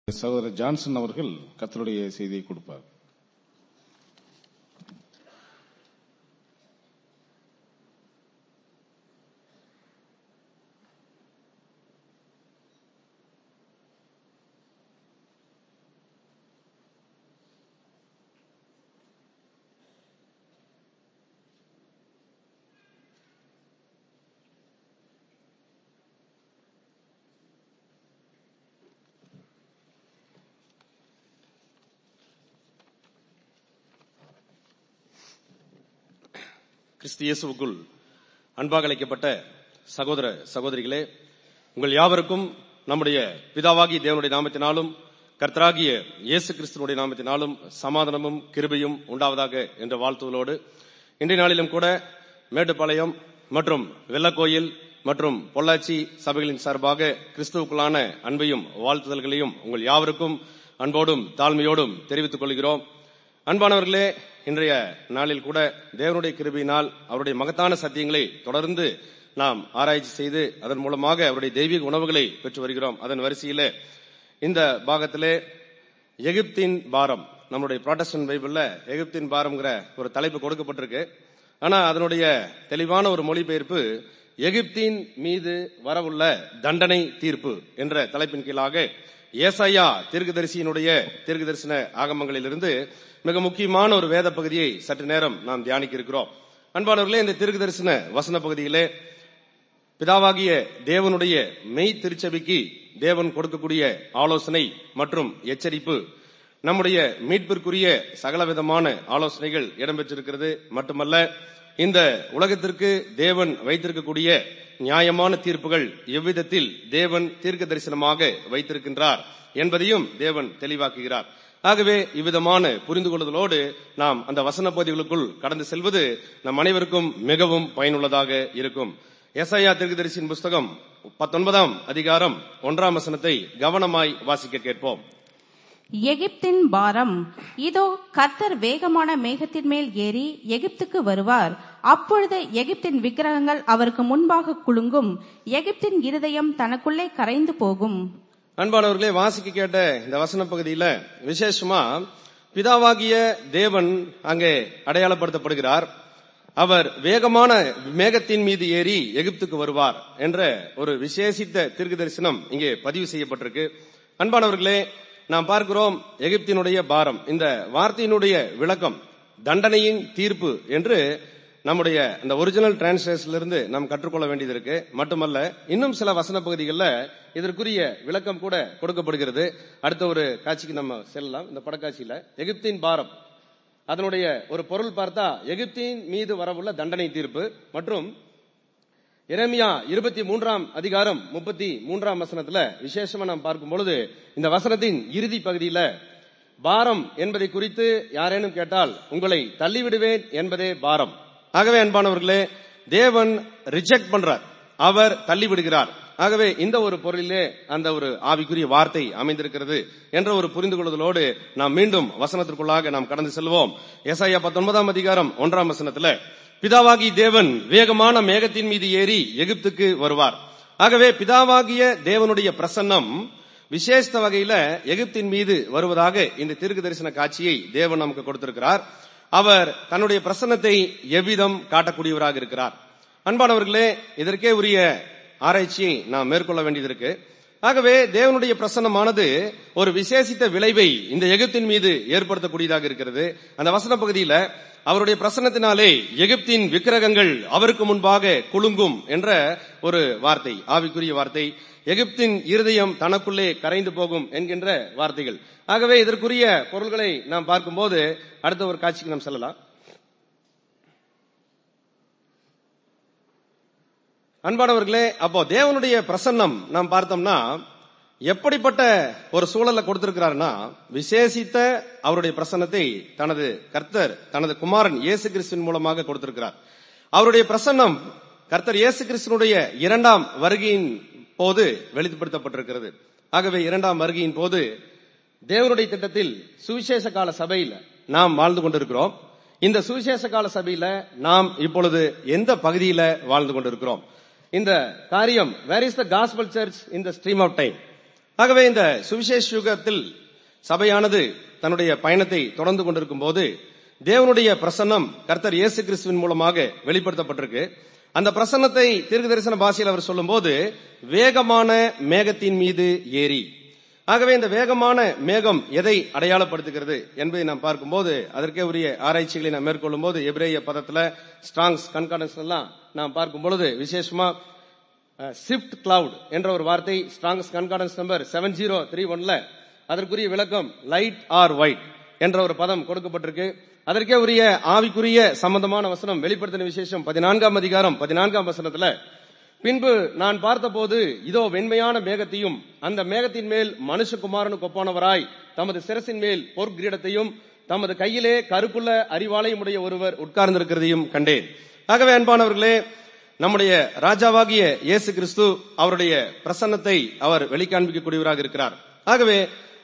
சகோதரர் ஜான்சன் அவர்கள் கத்தருடைய செய்தியை கொடுப்பார் கிறிஸ்து இயேசுவுக்குள் அன்பாக அழைக்கப்பட்ட சகோதர சகோதரிகளே உங்கள் யாவருக்கும் நம்முடைய பிதாவாகிய தேவனுடைய நாமத்தினாலும் கர்த்தராகிய இயேசு கிறிஸ்துவனுடைய நாமத்தினாலும் சமாதானமும் கிருபையும் உண்டாவதாக என்ற வாழ்த்துதலோடு இன்றைய நாளிலும் கூட மேட்டுப்பாளையம் மற்றும் வெள்ளக்கோயில் மற்றும் பொள்ளாச்சி சபைகளின் சார்பாக கிறிஸ்துவுக்குள்ளான அன்பையும் வாழ்த்துதல்களையும் உங்கள் யாவருக்கும் அன்போடும் தாழ்மையோடும் தெரிவித்துக் கொள்கிறோம் அன்பானவர்களே இன்றைய நாளில் கூட தேவனுடைய கிருபையினால் அவருடைய மகத்தான சத்தியங்களை தொடர்ந்து நாம் ஆராய்ச்சி செய்து அதன் மூலமாக அவருடைய தெய்வீக உணவுகளை பெற்று வருகிறோம் அதன் வரிசையிலே இந்த பாகத்திலே எகிப்தின் பாரம் நம்முடைய ப்ராட்டஸ்டன் பைபிள்ல எகிப்தின் பாரம்ங்கிற ஒரு தலைப்பு கொடுக்கப்பட்டிருக்கு ஆனா அதனுடைய தெளிவான ஒரு மொழிபெயர்ப்பு எகிப்தின் மீது வரவுள்ள தண்டனை தீர்ப்பு என்ற தலைப்பின் கீழாக ஏசாயா தீர்க்கதரிசியினுடைய தீர்க்க தரிசன ஆகமங்களிலிருந்து மிக முக்கியமான ஒரு வேத பகுதியை சற்று நேரம் நாம் தியானிக்க இருக்கிறோம் அன்பானவர்களே இந்த தீர்க்க தரிசன வசன பகுதியிலே பிதாவாகிய தேவனுடைய மெய் திருச்சபைக்கு தேவன் கொடுக்கக்கூடிய ஆலோசனை மற்றும் எச்சரிப்பு நம்முடைய மீட்பிற்குரிய சகலவிதமான ஆலோசனைகள் இடம்பெற்றிருக்கிறது மட்டுமல்ல இந்த உலகத்திற்கு தேவன் வைத்திருக்கக்கூடிய நியாயமான தீர்ப்புகள் எவ்விதத்தில் தேவன் தீர்க்க தரிசனமாக வைத்திருக்கின்றார் என்பதையும் தேவன் தெளிவாக்குகிறார் ஆகவே இவ்விதமான புரிந்து கொள்ளுதலோடு நாம் அந்த வசன பகுதிகளுக்குள் கடந்து செல்வது நம் அனைவருக்கும் மிகவும் பயனுள்ளதாக இருக்கும் எஸ்ஐயா தீர்க்கதரிசியின் புஸ்தகம் பத்தொன்பதாம் அதிகாரம் ஒன்றாம் வசனத்தை கவனமாய் வாசிக்க கேட்போம் எகிப்தின் பாரம் இதோ கர்த்தர் வேகமான மேகத்தின் மேல் ஏறி எகிப்துக்கு வருவார் அப்பொழுது எகிப்தின் விக்கிரகங்கள் அவருக்கு முன்பாக குலுங்கும் எகிப்தின் இருதயம் தனக்குள்ளே கரைந்து போகும் அன்பானவர்களே வாசிக்க கேட்ட இந்த வசன பகுதியில விசேஷமா பிதாவாகிய தேவன் அங்கே அடையாளப்படுத்தப்படுகிறார் அவர் வேகமான மேகத்தின் மீது ஏறி எகிப்துக்கு வருவார் என்ற ஒரு விசேஷித்த தீர்க்க தரிசனம் இங்கே பதிவு செய்யப்பட்டிருக்கு அன்பானவர்களே நாம் பார்க்கிறோம் எகிப்தினுடைய பாரம் இந்த வார்த்தையினுடைய விளக்கம் தண்டனையின் தீர்ப்பு என்று நம்முடைய அந்த ஒரிஜினல் டிரான்ஸ்லேஷன்ல நாம் கற்றுக்கொள்ள வேண்டியது இருக்கு மட்டுமல்ல இன்னும் சில வசன பகுதிகளில் இதற்குரிய விளக்கம் கூட கொடுக்கப்படுகிறது அடுத்த ஒரு காட்சிக்கு நம்ம செல்லலாம் இந்த படக்காட்சியில எகிப்தின் பாரம் அதனுடைய ஒரு பொருள் பார்த்தா எகிப்தின் மீது வரவுள்ள தண்டனை தீர்ப்பு மற்றும் இரமியா இருபத்தி மூன்றாம் அதிகாரம் முப்பத்தி மூன்றாம் வசனத்துல விசேஷமா நாம் பார்க்கும் பொழுது இந்த வசனத்தின் இறுதி பகுதியில பாரம் என்பதை குறித்து யாரேனும் கேட்டால் உங்களை தள்ளிவிடுவேன் என்பதே பாரம் ஆகவே அன்பானவர்களே தேவன் ரிஜெக்ட் பண்றார் அவர் தள்ளிவிடுகிறார் ஆகவே இந்த ஒரு பொருளிலே அந்த ஒரு ஆவிக்குரிய வார்த்தை அமைந்திருக்கிறது என்ற ஒரு புரிந்து கொள்ளுதலோடு நாம் மீண்டும் வசனத்திற்குள்ளாக நாம் கடந்து செல்வோம் எஸ்ஐயா பத்தொன்பதாம் அதிகாரம் ஒன்றாம் வசனத்துல பிதாவாகி தேவன் வேகமான மேகத்தின் மீது ஏறி எகிப்துக்கு வருவார் ஆகவே பிதாவாகிய தேவனுடைய பிரசன்னம் விசேஷ வகையில எகிப்தின் மீது வருவதாக இந்த தீர்க்க தரிசன காட்சியை தேவன் நமக்கு கொடுத்திருக்கிறார் அவர் தன்னுடைய பிரசன்னத்தை எவ்விதம் காட்டக்கூடியவராக இருக்கிறார் அன்பானவர்களே இதற்கே உரிய ஆராய்ச்சியை நாம் மேற்கொள்ள வேண்டியது இருக்கு ஆகவே தேவனுடைய பிரசன்னமானது ஒரு விசேஷித்த விளைவை இந்த எகிப்தின் மீது ஏற்படுத்தக்கூடியதாக இருக்கிறது அந்த வசன பகுதியில அவருடைய பிரசன்னத்தினாலே எகிப்தின் விக்கிரகங்கள் அவருக்கு முன்பாக குலுங்கும் என்ற ஒரு வார்த்தை ஆவிக்குரிய வார்த்தை எகிப்தின் இருதயம் தனக்குள்ளே கரைந்து போகும் என்கின்ற வார்த்தைகள் ஆகவே இதற்குரிய பொருள்களை நாம் பார்க்கும்போது அடுத்த ஒரு காட்சிக்கு நாம் செல்லலாம் அன்பானவர்களே அப்போ தேவனுடைய பிரசன்னம் நாம் பார்த்தோம்னா எப்படிப்பட்ட ஒரு சூழலை கொடுத்திருக்கிறார்னா விசேஷித்த அவருடைய பிரசன்னத்தை தனது கர்த்தர் தனது குமாரன் இயேசு கிறிஸ்துவின் மூலமாக கொடுத்திருக்கிறார் அவருடைய பிரசன்னம் கர்த்தர் இயேசு கிறிஸ்துனுடைய இரண்டாம் வருகையின் போது வெளிப்படுத்தப்பட்டிருக்கிறது ஆகவே இரண்டாம் வருகையின் போது தேவனுடைய திட்டத்தில் சுவிசேஷ கால சபையில் நாம் வாழ்ந்து கொண்டிருக்கிறோம் இந்த சுவிசேஷ கால சபையில நாம் இப்பொழுது எந்த பகுதியில வாழ்ந்து கொண்டிருக்கிறோம் இந்த காரியம் where is the gospel church in the stream of time ஆகவே இந்த சுவிசேஷ யுகத்தில் சபையானது தன்னுடைய பயணத்தை தொடர்ந்து கொண்டிருக்கும் போது தேவனுடைய பிரசன்னம் கர்த்தர் இயேசு கிறிஸ்துவின் மூலமாக வெளிப்படுத்தப்பட்டிருக்கு அந்த பிரசன்னத்தை தீர்க்க தரிசன பாஷையில் அவர் சொல்லும்போது வேகமான மேகத்தின் மீது ஏறி ஆகவே இந்த வேகமான மேகம் எதை அடையாளப்படுத்துகிறது என்பதை நாம் பார்க்கும்போது அதற்கே உரிய ஆராய்ச்சிகளை நாம் மேற்கொள்ளும் போது எபிரேய பதத்துல ஸ்ட்ராங்ஸ் கண்கார்டன்ஸ் எல்லாம் நாம் பார்க்கும் பொழுது விசேஷமா ஸ்விஃப்ட் கிளவுட் என்ற ஒரு வார்த்தை Strong's concordance number seven zero three ஒன்ல அதற்குரிய விளக்கம் லைட் ஆர் ஒயிட் என்ற ஒரு பதம் கொடுக்கப்பட்டிருக்கு அதற்கே உரிய ஆவிக்குரிய சம்பந்தமான வசனம் வெளிப்படுத்தின விசேஷம் பதினான்காம் அதிகாரம் பதினான்காம் வசனத்துல பின்பு நான் பார்த்தபோது இதோ வெண்மையான மேகத்தையும் அந்த மேகத்தின் மேல் மனுஷகுமாரனுக்கு ஒப்பானவராய் தமது சிரசின் மேல் பொற்கிரீடத்தையும் தமது கையிலே கருப்புள்ள அறிவாலயம் உடைய ஒருவர் உட்கார்ந்திருக்கிறதையும் கண்டேன் ஆகவே அன்பானவர்களே நம்முடைய ராஜாவாகிய இயேசு கிறிஸ்து அவருடைய பிரசன்னத்தை அவர் வெளிக்காண்பிக்கக்கூடியவராக இருக்கிறார் ஆகவே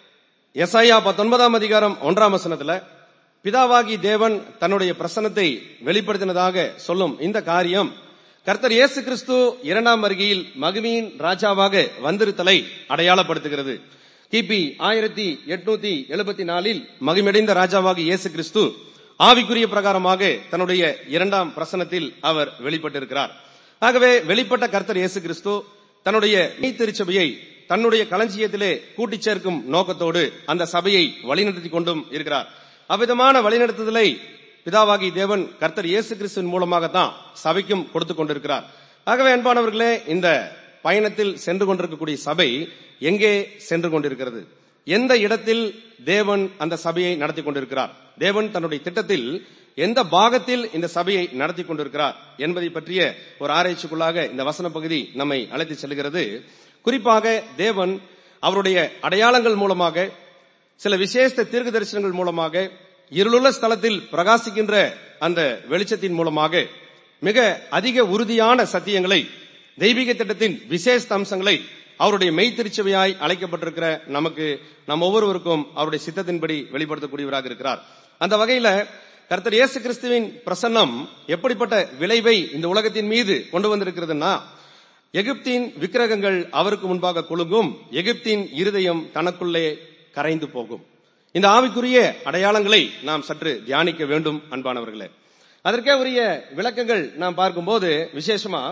எஸ்ஐயா பத்தொன்பதாம் அதிகாரம் ஒன்றாம் வசனத்துல பிதாவாகி தேவன் தன்னுடைய பிரசன்னத்தை வெளிப்படுத்தினதாக சொல்லும் இந்த காரியம் கர்த்தர் இயேசு கிறிஸ்து இரண்டாம் வருகையில் மகிமையின் ராஜாவாக வந்திருத்தலை அடையாளப்படுத்துகிறது கிபி ஆயிரத்தி எட்நூத்தி எழுபத்தி நாலில் மகிமடைந்த ராஜாவாக இயேசு கிறிஸ்து ஆவிக்குரிய பிரகாரமாக தன்னுடைய இரண்டாம் பிரசனத்தில் அவர் வெளிப்பட்டிருக்கிறார் ஆகவே வெளிப்பட்ட கர்த்தர் இயேசு கிறிஸ்து தன்னுடைய திருச்சபையை தன்னுடைய களஞ்சியத்திலே கூட்டிச் சேர்க்கும் நோக்கத்தோடு அந்த சபையை வழிநடத்தி கொண்டும் இருக்கிறார் அவ்விதமான வழிநடத்துதலை பிதாவாகி தேவன் கர்த்தர் இயேசு கிறிஸ்துவின் மூலமாகத்தான் சபைக்கும் கொடுத்து கொண்டிருக்கிறார் ஆகவே அன்பானவர்களே இந்த பயணத்தில் சென்று கொண்டிருக்கக்கூடிய சபை எங்கே சென்று கொண்டிருக்கிறது எந்த இடத்தில் தேவன் அந்த சபையை நடத்தி கொண்டிருக்கிறார் தேவன் தன்னுடைய திட்டத்தில் எந்த பாகத்தில் இந்த சபையை நடத்தி கொண்டிருக்கிறார் என்பதை பற்றிய ஒரு ஆராய்ச்சிக்குள்ளாக இந்த வசன பகுதி நம்மை அழைத்து செல்கிறது குறிப்பாக தேவன் அவருடைய அடையாளங்கள் மூலமாக சில விசேஷ தீர்க்க தரிசனங்கள் மூலமாக இருளுள்ள ஸ்தலத்தில் பிரகாசிக்கின்ற அந்த வெளிச்சத்தின் மூலமாக மிக அதிக உறுதியான சத்தியங்களை தெய்வீக திட்டத்தின் விசேஷ அம்சங்களை அவருடைய மெய்த்திருச்சபையாய் அழைக்கப்பட்டிருக்கிற நமக்கு நம் ஒவ்வொருவருக்கும் அவருடைய சித்தத்தின்படி வெளிப்படுத்தக்கூடியவராக இருக்கிறார் அந்த வகையில கர்த்தர் இயேசு கிறிஸ்துவின் பிரசன்னம் எப்படிப்பட்ட விளைவை இந்த உலகத்தின் மீது கொண்டு வந்திருக்கிறதுனா எகிப்தின் விக்கிரகங்கள் அவருக்கு முன்பாக குலுங்கும் எகிப்தின் இருதயம் தனக்குள்ளே கரைந்து போகும் இந்த ஆவிக்குரிய அடையாளங்களை நாம் சற்று தியானிக்க வேண்டும் அன்பானவர்களே அதற்கே உரிய விளக்கங்கள் நாம் பார்க்கும்போது விசேஷமா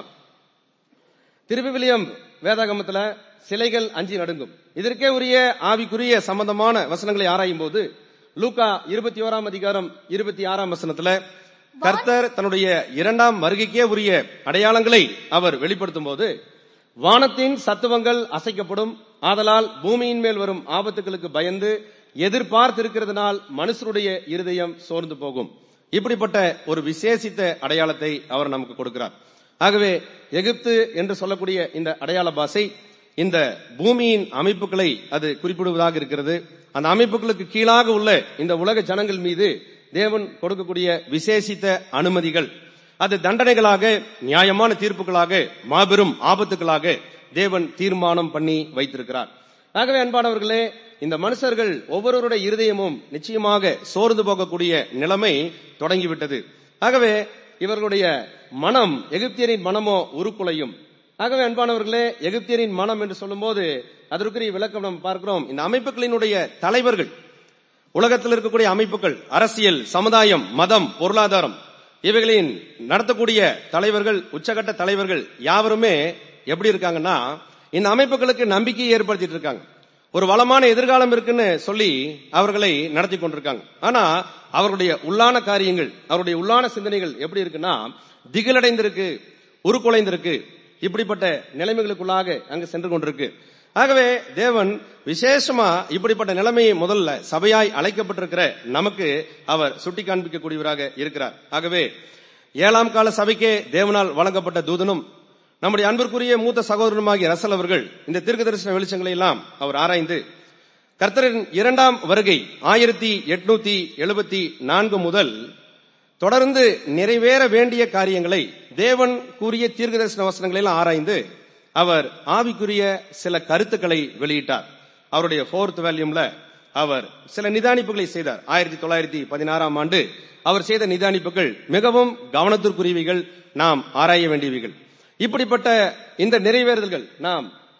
திருவிவிலியம் வேதாகமத்துல சிலைகள் அஞ்சி நடுங்கும் இதற்கே உரிய ஆவிக்குரிய சம்பந்தமான வசனங்களை ஆராயும் போது லூகா இருபத்தி ஓராம் அதிகாரம் இருபத்தி ஆறாம் வசனத்துல கர்த்தர் தன்னுடைய இரண்டாம் வருகைக்கே உரிய அடையாளங்களை அவர் வெளிப்படுத்தும் போது வானத்தின் சத்துவங்கள் அசைக்கப்படும் ஆதலால் பூமியின் மேல் வரும் ஆபத்துகளுக்கு பயந்து எதிர்பார்த்திருக்கிறதுனால் மனுஷருடைய இருதயம் சோர்ந்து போகும் இப்படிப்பட்ட ஒரு விசேஷித்த அடையாளத்தை அவர் நமக்கு கொடுக்கிறார் ஆகவே எகிப்து என்று சொல்லக்கூடிய இந்த அடையாள பாசை இந்த பூமியின் அமைப்புகளை அது குறிப்பிடுவதாக இருக்கிறது அந்த அமைப்புகளுக்கு கீழாக உள்ள இந்த உலக ஜனங்கள் மீது தேவன் கொடுக்கக்கூடிய விசேஷித்த அனுமதிகள் அது தண்டனைகளாக நியாயமான தீர்ப்புகளாக மாபெரும் ஆபத்துகளாக தேவன் தீர்மானம் பண்ணி வைத்திருக்கிறார் ஆகவே அன்பானவர்களே இந்த மனுஷர்கள் ஒவ்வொருவருடைய இருதயமும் நிச்சயமாக சோர்ந்து போகக்கூடிய நிலைமை தொடங்கிவிட்டது ஆகவே இவர்களுடைய மனம் எகிப்தியரின் மனமோ உருக்குலையும் ஆகவே அன்பானவர்களே எகிப்தியரின் மனம் என்று சொல்லும்போது அதற்குரிய விளக்கம் நாம் பார்க்கிறோம் இந்த அமைப்புகளினுடைய தலைவர்கள் உலகத்தில் இருக்கக்கூடிய அமைப்புகள் அரசியல் சமுதாயம் மதம் பொருளாதாரம் இவைகளின் நடத்தக்கூடிய தலைவர்கள் உச்சகட்ட தலைவர்கள் யாவருமே எப்படி இருக்காங்கன்னா இந்த அமைப்புகளுக்கு நம்பிக்கையை ஏற்படுத்திட்டு இருக்காங்க ஒரு வளமான எதிர்காலம் இருக்குன்னு சொல்லி அவர்களை நடத்தி கொண்டிருக்காங்க ஆனா அவருடைய உள்ளான காரியங்கள் அவருடைய உள்ளான சிந்தனைகள் எப்படி இருக்குன்னா திகிலடைந்திருக்கு உருக்குலைந்திருக்கு இப்படிப்பட்ட நிலைமைகளுக்குள்ளாக அங்கு சென்று கொண்டிருக்கு ஆகவே தேவன் விசேஷமா இப்படிப்பட்ட நிலைமையை முதல்ல சபையாய் அழைக்கப்பட்டிருக்கிற நமக்கு அவர் சுட்டி காண்பிக்கக்கூடியவராக இருக்கிறார் ஆகவே ஏழாம் கால சபைக்கே தேவனால் வழங்கப்பட்ட தூதனும் நம்முடைய அன்பிற்குரிய மூத்த சகோதரனுமாகிய ரசல் அவர்கள் இந்த தீர்க்க தரிசன வெளிச்சங்களை எல்லாம் அவர் ஆராய்ந்து கர்த்தரின் இரண்டாம் வருகை ஆயிரத்தி எட்நூத்தி எழுபத்தி நான்கு முதல் தொடர்ந்து நிறைவேற வேண்டிய காரியங்களை தேவன் கூறிய தீர்க்க தரிசன வசனங்களை எல்லாம் ஆராய்ந்து அவர் ஆவிக்குரிய சில கருத்துக்களை வெளியிட்டார் அவருடைய போர்த் வேல்யூம்ல அவர் சில நிதானிப்புகளை செய்தார் ஆயிரத்தி தொள்ளாயிரத்தி பதினாறாம் ஆண்டு அவர் செய்த நிதானிப்புகள் மிகவும் கவனத்திற்குரியவைகள் நாம் ஆராய வேண்டியவைகள் இப்படிப்பட்ட இந்த நிறைவேறுதல்கள் நாம்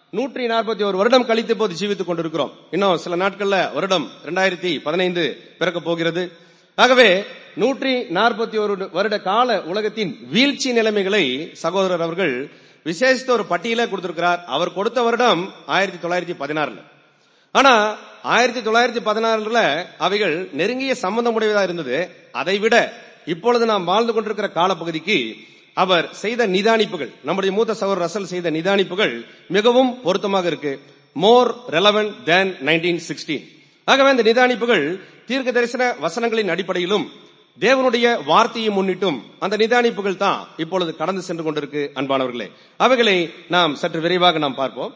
நூற்றி நாற்பத்தி ஒரு வருடம் கழித்து போது ஜீவித்துக் கொண்டிருக்கிறோம் இன்னும் சில நாட்கள்ல வருடம் இரண்டாயிரத்தி பதினைந்து பிறக்க போகிறது ஆகவே நூற்றி நாற்பத்தி ஒரு வருட கால உலகத்தின் வீழ்ச்சி நிலைமைகளை சகோதரர் அவர்கள் விசேஷித்த ஒரு பட்டியலே கொடுத்திருக்கிறார் அவர் கொடுத்த வருடம் ஆயிரத்தி தொள்ளாயிரத்தி பதினாறுல ஆனா ஆயிரத்தி தொள்ளாயிரத்தி பதினாறுல அவைகள் நெருங்கிய சம்பந்தமுடையதா இருந்தது அதை விட இப்பொழுது நாம் வாழ்ந்து கொண்டிருக்கிற காலப்பகுதிக்கு அவர் செய்த நிதானிப்புகள் நம்முடைய மூத்த சகோதரர் ரசல் செய்த நிதானிப்புகள் மிகவும் பொருத்தமாக இருக்கு more relevant than nineteen sixteen ஆகவே இந்த நிதானிப்புகள் தீர்க்க தரிசன வசனங்களின் அடிப்படையிலும் தேவனுடைய வார்த்தையை முன்னிட்டும் அந்த நிதானிப்புகள் தான் இப்பொழுது கடந்து சென்று கொண்டிருக்கு அன்பானவர்களே அவைகளை நாம் சற்று விரைவாக நாம் பார்ப்போம்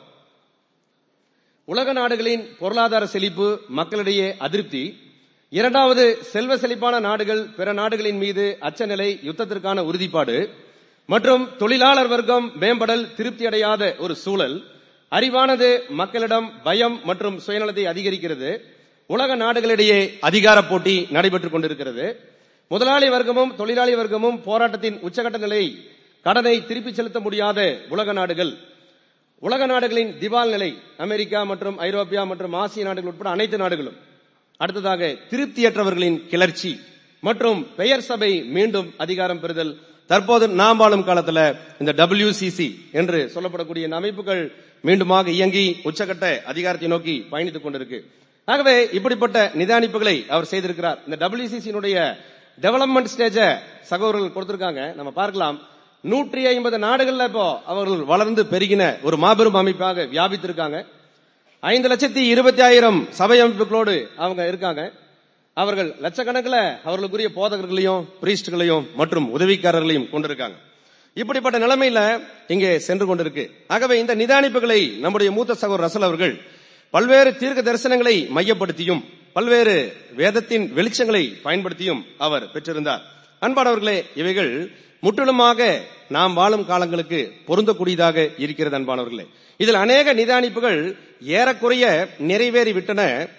உலக நாடுகளின் பொருளாதார செழிப்பு மக்களிடையே அதிருப்தி இரண்டாவது செல்வ செழிப்பான நாடுகள் பிற நாடுகளின் மீது அச்சநிலை யுத்தத்திற்கான உறுதிப்பாடு மற்றும் தொழிலாளர் வர்க்கம் மேம்படல் திருப்தி அடையாத ஒரு சூழல் அறிவானது மக்களிடம் பயம் மற்றும் சுயநலத்தை அதிகரிக்கிறது உலக நாடுகளிடையே அதிகார போட்டி நடைபெற்றுக் கொண்டிருக்கிறது முதலாளி வர்க்கமும் தொழிலாளி வர்க்கமும் போராட்டத்தின் உச்சகட்ட நிலை கடனை திருப்பிச் செலுத்த முடியாத உலக நாடுகள் உலக நாடுகளின் திவால் நிலை அமெரிக்கா மற்றும் ஐரோப்பியா மற்றும் ஆசிய நாடுகள் உட்பட அனைத்து நாடுகளும் அடுத்ததாக திருப்தியற்றவர்களின் கிளர்ச்சி மற்றும் பெயர் சபை மீண்டும் அதிகாரம் பெறுதல் தற்போது நாம் வாழும் காலத்துல இந்த WCC என்று சொல்லப்படக்கூடிய இந்த அமைப்புகள் மீண்டுமாக இயங்கி உச்சகட்ட அதிகாரத்தை நோக்கி பயணித்துக் கொண்டிருக்கு ஆகவே இப்படிப்பட்ட நிதானிப்புகளை அவர் செய்திருக்கிறார் இந்த WCC-னுடைய டெவலப்மெண்ட் ஸ்டேஜ சகோதரர்கள் கொடுத்திருக்காங்க நம்ம பார்க்கலாம் நூற்றி ஐம்பது நாடுகள்ல இப்போ அவர்கள் வளர்ந்து பெருகின ஒரு மாபெரும் அமைப்பாக வியாபித்திருக்காங்க ஐந்து லட்சத்தி இருபத்தி ஆயிரம் சபை அமைப்புகளோடு அவங்க இருக்காங்க அவர்கள் லட்சக்கணக்கில் அவர்களுக்குரிய போதகர்களையும் பிரீஸ்டுகளையும் மற்றும் உதவிக்காரர்களையும் கொண்டிருக்காங்க இப்படிப்பட்ட நிலைமையில இங்கே சென்று கொண்டிருக்கு ஆகவே இந்த நிதானிப்புகளை நம்முடைய மூத்த சகோதரர் ரசல் அவர்கள் பல்வேறு தீர்க்க தரிசனங்களை மையப்படுத்தியும் பல்வேறு வேதத்தின் வெளிச்சங்களை பயன்படுத்தியும் அவர் பெற்றிருந்தார் அன்பானவர்களே இவைகள் முற்றிலுமாக நாம் வாழும் காலங்களுக்கு பொருந்தக்கூடியதாக இருக்கிறது அன்பானவர்களே இதில் அநேக நிதானிப்புகள் ஏறக்குறைய நிறைவேறிவிட்டன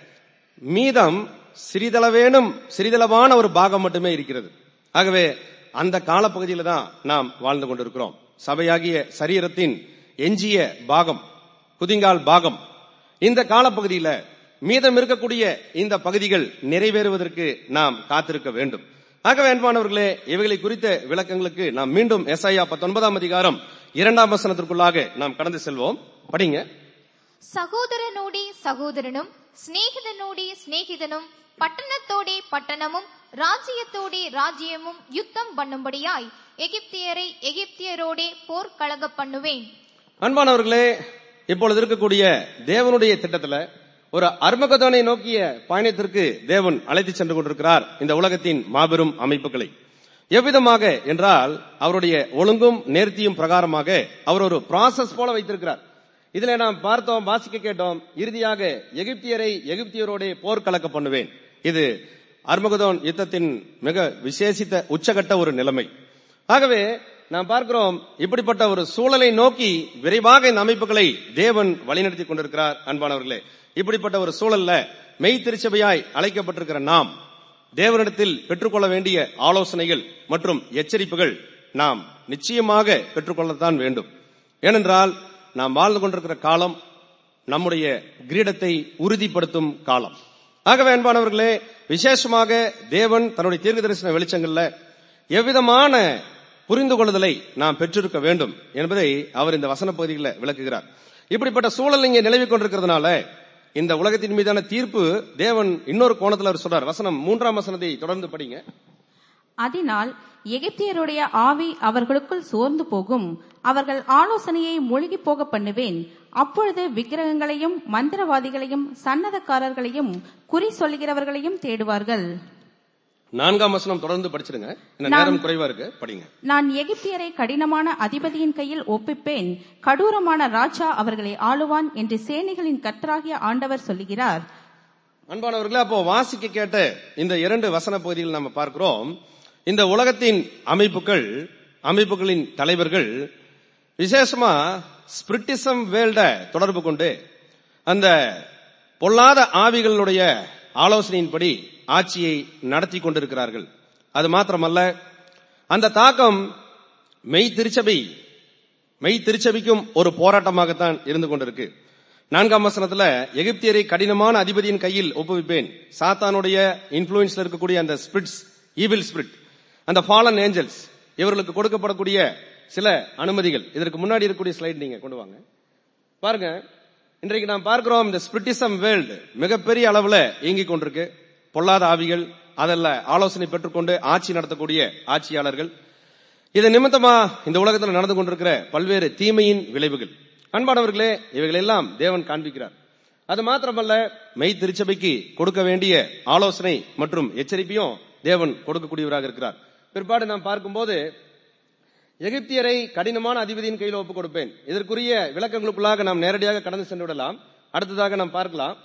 மீதம் சிறிதளவேனும் சிறிதளவான ஒரு பாகம் மட்டுமே இருக்கிறது ஆகவே அந்த காலப்பகுதியில தான் நாம் வாழ்ந்து கொண்டிருக்கிறோம் சபையாகிய சரீரத்தின் எஞ்சிய பாகம் குதிங்கால் பாகம் இந்த காலப்பகுதியில மீதம் இருக்கக்கூடிய இந்த பகுதிகள் நிறைவேறுவதற்கு நாம் காத்திருக்க வேண்டும் ஆகவே அன்பானவர்களே இவைகளை குறித்த விளக்கங்களுக்கு நாம் மீண்டும் எஸ்ஐயா பத்தொன்பதாம் அதிகாரம் இரண்டாம் வசனத்திற்குள்ளாக நாம் கடந்து செல்வோம் படிங்க சகோதரனோடே சகோதரனும் சிநேகிதனோடே சிநேகிதனும் பட்டணத்தோடே பட்டணமும் ராஜ்யத்தோடே ராஜ்யமும் யுத்தம் பண்ணும்படியாய் எகிப்தியரை எகிப்தியரோடே போர்க்கழக பண்ணுவேன் அன்பானவர்களே இப்பொழுது இருக்கக்கூடிய தேவனுடைய திட்டத்துல ஒரு அர்மகதோனை நோக்கிய பயணத்திற்கு தேவன் அழைத்து சென்று கொண்டிருக்கிறார் இந்த உலகத்தின் மாபெரும் அமைப்புகளை எவ்விதமாக என்றால் அவருடைய ஒழுங்கும் நேர்த்தியும் பிரகாரமாக அவர் ஒரு ப்ராசஸ் போல வைத்திருக்கிறார் இதுல நாம் பார்த்தோம் வாசிக்க கேட்டோம் இறுதியாக எகிப்தியரை எகிப்தியரோட போர் கலக்க பண்ணுவேன் இது அர்மகதோன் யுத்தத்தின் மிக விசேஷித்த உச்சகட்ட ஒரு நிலைமை ஆகவே நாம் பார்க்கிறோம் இப்படிப்பட்ட ஒரு சூழலை நோக்கி விரைவாக இந்த அமைப்புகளை தேவன் வழிநடத்தி கொண்டிருக்கிறார் அன்பானவர்களே இப்படிப்பட்ட ஒரு சூழல்ல மெய் திருச்சபையாய் அழைக்கப்பட்டிருக்கிற நாம் தேவனிடத்தில் பெற்றுக்கொள்ள வேண்டிய ஆலோசனைகள் மற்றும் எச்சரிப்புகள் நாம் நிச்சயமாக பெற்றுக்கொள்ளத்தான் வேண்டும் ஏனென்றால் நாம் வாழ்ந்து கொண்டிருக்கிற காலம் நம்முடைய கிரீடத்தை உறுதிப்படுத்தும் காலம் ஆகவே அன்பானவர்களே விசேஷமாக தேவன் தன்னுடைய தீர்க்க தரிசன வெளிச்சங்கள்ல எவ்விதமான புரிந்து கொள்ளுதலை நாம் பெற்றிருக்க வேண்டும் என்பதை அவர் இந்த வசன பகுதிகளில் விளக்குகிறார் இப்படிப்பட்ட சூழல் இங்கே நிலவி கொண்டிருக்கிறதுனால இந்த உலகத்தின் மீதான தீர்ப்பு தேவன் இன்னொரு கோணத்தில் அவர் சொல்றார் வசனம் மூன்றாம் வசனத்தை தொடர்ந்து படிங்க அதனால் எகிப்தியருடைய ஆவி அவர்களுக்குள் சோர்ந்து போகும் அவர்கள் ஆலோசனையை மூழ்கி போக பண்ணுவேன் அப்பொழுது விக்கிரகங்களையும் மந்திரவாதிகளையும் சன்னதக்காரர்களையும் குறி சொல்லுகிறவர்களையும் தேடுவார்கள் நான்காம் வசனம் தொடர்ந்து படிச்சிருங்க இந்த நான்- நேரம் குறைவா இருக்கு படிங்க நான் எகிப்தியரை கடினமான அதிபதியின் கையில் ஒப்பிப்பேன் கடூரமான ராஜா அவர்களை ஆளுவான் என்று சேனைகளின் கர்த்தராகிய ஆண்டவர் சொல்லுகிறார் அன்பானவர்களே அப்போ வாசிக்க கேட்ட இந்த இரண்டு வசன பகுதிகள் நம்ம பார்க்கிறோம் இந்த உலகத்தின் அமைப்புகள் அமைப்புகளின் தலைவர்கள் விசேஷமா ஸ்பிரிட்டிசம் வேல்ட தொடர்பு கொண்டு அந்த பொல்லாத ஆவிகளுடைய ஆலோசனையின்படி ஆட்சியை நடத்தி கொண்டிருக்கிறார்கள் அது மாத்திரமல்ல அந்த தாக்கம் மெய் திருச்சபை மெய் திருச்சபைக்கும் ஒரு போராட்டமாகத்தான் இருந்து கொண்டிருக்கு நான்காம் வசனத்துல எகிப்தியரை கடினமான அதிபதியின் கையில் ஒப்புவிப்பேன் சாத்தானுடைய இன்ஃபுளுன்ஸ்ல இருக்கக்கூடிய அந்த ஸ்பிரிட்ஸ் ஈவில் ஸ்பிரிட் அந்த ஃபாலன் ஏஞ்சல்ஸ் இவர்களுக்கு கொடுக்கப்படக்கூடிய சில அனுமதிகள் இதற்கு முன்னாடி இருக்கக்கூடிய ஸ்லைட் நீங்க கொண்டு வாங்க பாருங்க இன்றைக்கு நாம் பார்க்கிறோம் இந்த ஸ்பிரிட்டிசம் வேர்ல்டு மிகப்பெரிய அளவுல இயங்கிக் கொண்டிருக்கு பொல்லாத ஆவிகள் அதல்ல ஆலோசனை பெற்றுக்கொண்டு ஆட்சி நடத்தக்கூடிய ஆட்சியாளர்கள் இது நிமித்தமா இந்த உலகத்தில் நடந்து கொண்டிருக்கிற பல்வேறு தீமையின் விளைவுகள் அன்பானவர்களே இவைகள் எல்லாம் தேவன் காண்பிக்கிறார் அது மாத்திரமல்ல மெய் திருச்சபைக்கு கொடுக்க வேண்டிய ஆலோசனை மற்றும் எச்சரிப்பையும் தேவன் கொடுக்கக்கூடியவராக இருக்கிறார் பிற்பாடு நாம் பார்க்கும்போது எகிப்தியரை கடினமான அதிபதியின் கையில் ஒப்புக் கொடுப்பேன் இதற்குரிய விளக்கங்களுக்குள்ளாக நாம் நேரடியாக கடந்து சென்று விடலாம் அடுத்ததாக நாம் பார்க்கலாம்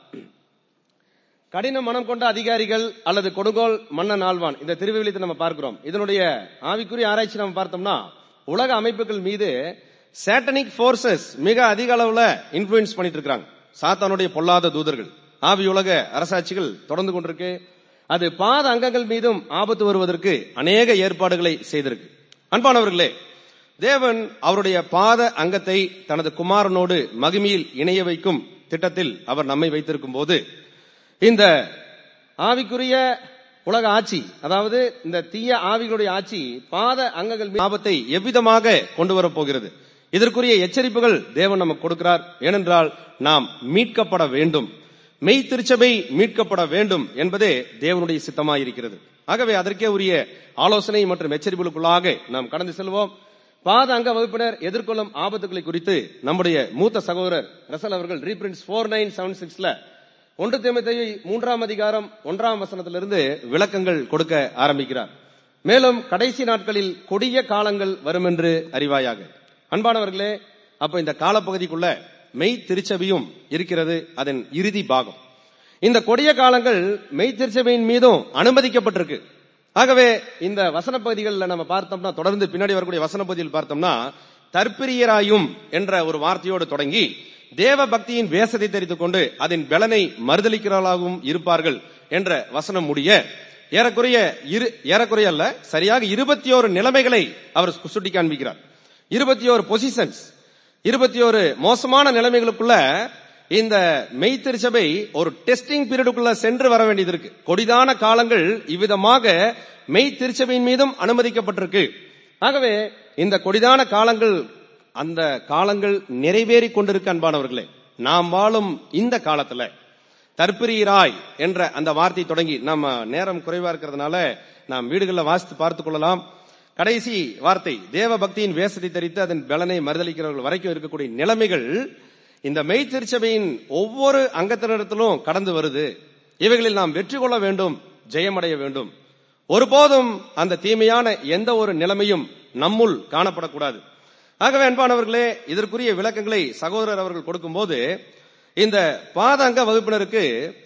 கடின மனம் கொண்ட அதிகாரிகள் அல்லது கொடுங்கோல் மன்னன் ஆழ்வான் இந்த திருவிழித்தை நம்ம பார்க்கிறோம் இதனுடைய ஆவிக்குரிய ஆராய்ச்சி நம்ம பார்த்தோம்னா உலக அமைப்புகள் மீது சேட்டனிக் போர்சஸ் மிக அதிக அளவுல இன்ஃபுளுன்ஸ் பண்ணிட்டு இருக்காங்க சாத்தானுடைய பொல்லாத தூதர்கள் ஆவி உலக அரசாட்சிகள் தொடர்ந்து கொண்டிருக்கு அது பாத அங்கங்கள் மீதும் ஆபத்து வருவதற்கு அநேக ஏற்பாடுகளை செய்திருக்கு அன்பானவர்களே தேவன் அவருடைய பாத அங்கத்தை தனது குமாரனோடு மகிமையில் இணைய வைக்கும் திட்டத்தில் அவர் நம்மை வைத்திருக்கும் போது இந்த ஆவிக்குரிய உலக ஆட்சி அதாவது இந்த தீய ஆவிகளுடைய ஆட்சி பாத அங்கங்கள் மீது ஆபத்தை எவ்விதமாக கொண்டு வரப் போகிறது இதற்குரிய எச்சரிப்புகள் தேவன் நமக்கு கொடுக்கிறார் ஏனென்றால் நாம் மீட்கப்பட வேண்டும் மெய் திருச்சபை மீட்கப்பட வேண்டும் என்பதே தேவனுடைய சித்தமாயிருக்கிறது ஆகவே அதற்கே உரிய ஆலோசனை மற்றும் எச்சரிப்புகளுக்குள்ளாக நாம் கடந்து செல்வோம் பாத அங்க வகுப்பினர் எதிர்கொள்ளும் ஆபத்துகளை குறித்து நம்முடைய மூத்த சகோதரர் ரசல் அவர்கள் ரீபிரிண்ட்ஸ் போர் நைன் செவன் சிக்ஸ்ல ஒன்று தேமத்தையை மூன்றாம் அதிகாரம் ஒன்றாம் வசனத்திலிருந்து விளக்கங்கள் கொடுக்க ஆரம்பிக்கிறார் மேலும் கடைசி நாட்களில் கொடிய காலங்கள் வரும் என்று அறிவாயாக அன்பானவர்களே அப்ப இந்த காலப்பகுதிக்குள்ள மெய் திருச்சபையும் இருக்கிறது அதன் இறுதி பாகம் இந்த கொடிய காலங்கள் மெய் திருச்சபையின் மீதும் அனுமதிக்கப்பட்டிருக்கு ஆகவே இந்த வசன பகுதிகளில் நம்ம பார்த்தோம்னா தொடர்ந்து பின்னாடி வரக்கூடிய வசன பகுதியில் பார்த்தோம்னா தற்பிரியராயும் என்ற ஒரு வார்த்தையோடு தொடங்கி தேவ பக்தியின் வேஷத்தை தெரித்துக் கொண்டு அதன் பலனை மறுதளிக்கிறவர்களாகவும் இருப்பார்கள் என்ற வசனம் முடிய ஏறக்குறைய இரு ஏறக்குறைய அல்ல சரியாக இருபத்தி ஓரு நிலைமைகளை அவர் சுட்டி காண்பிக்கிறார் இருபத்தி ஓரு பொசிஷன்ஸ் இருபத்தி ஓரு மோசமான நிலைமைகளுக்குள்ள இந்த மெய் திருச்சபை ஒரு டெஸ்டிங் பீரியடுக்குள்ள சென்று வர வேண்டியது இருக்கு கொடிதான காலங்கள் இவ்விதமாக மெய் திருச்சபையின் மீதும் அனுமதிக்கப்பட்டிருக்கு ஆகவே இந்த கொடிதான காலங்கள் அந்த காலங்கள் நிறைவேறி கொண்டிருக்க அன்பானவர்களே நாம் வாழும் இந்த காலத்துல தற்பிரியராய் என்ற அந்த வார்த்தை தொடங்கி நம்ம நேரம் குறைவா இருக்கிறதுனால நாம் வீடுகளில் வாசித்து பார்த்துக் கொள்ளலாம் கடைசி வார்த்தை தேவ பக்தியின் வேஷத்தை தரித்து அதன் பலனை மறுதளிக்கிறவர்கள் வரைக்கும் இருக்கக்கூடிய நிலைமைகள் இந்த மெய் திருச்சபையின் ஒவ்வொரு அங்கத்தினரிடத்திலும் கடந்து வருது இவைகளில் நாம் வெற்றி கொள்ள வேண்டும் ஜெயமடைய வேண்டும் ஒருபோதும் அந்த தீமையான எந்த ஒரு நிலைமையும் நம்முள் காணப்படக்கூடாது ஆகவே அன்பானவர்களே இதற்குரிய விளக்கங்களை சகோதரர் அவர்கள் கொடுக்கும்போது இந்த பாதாங்க வகுப்பினருக்கு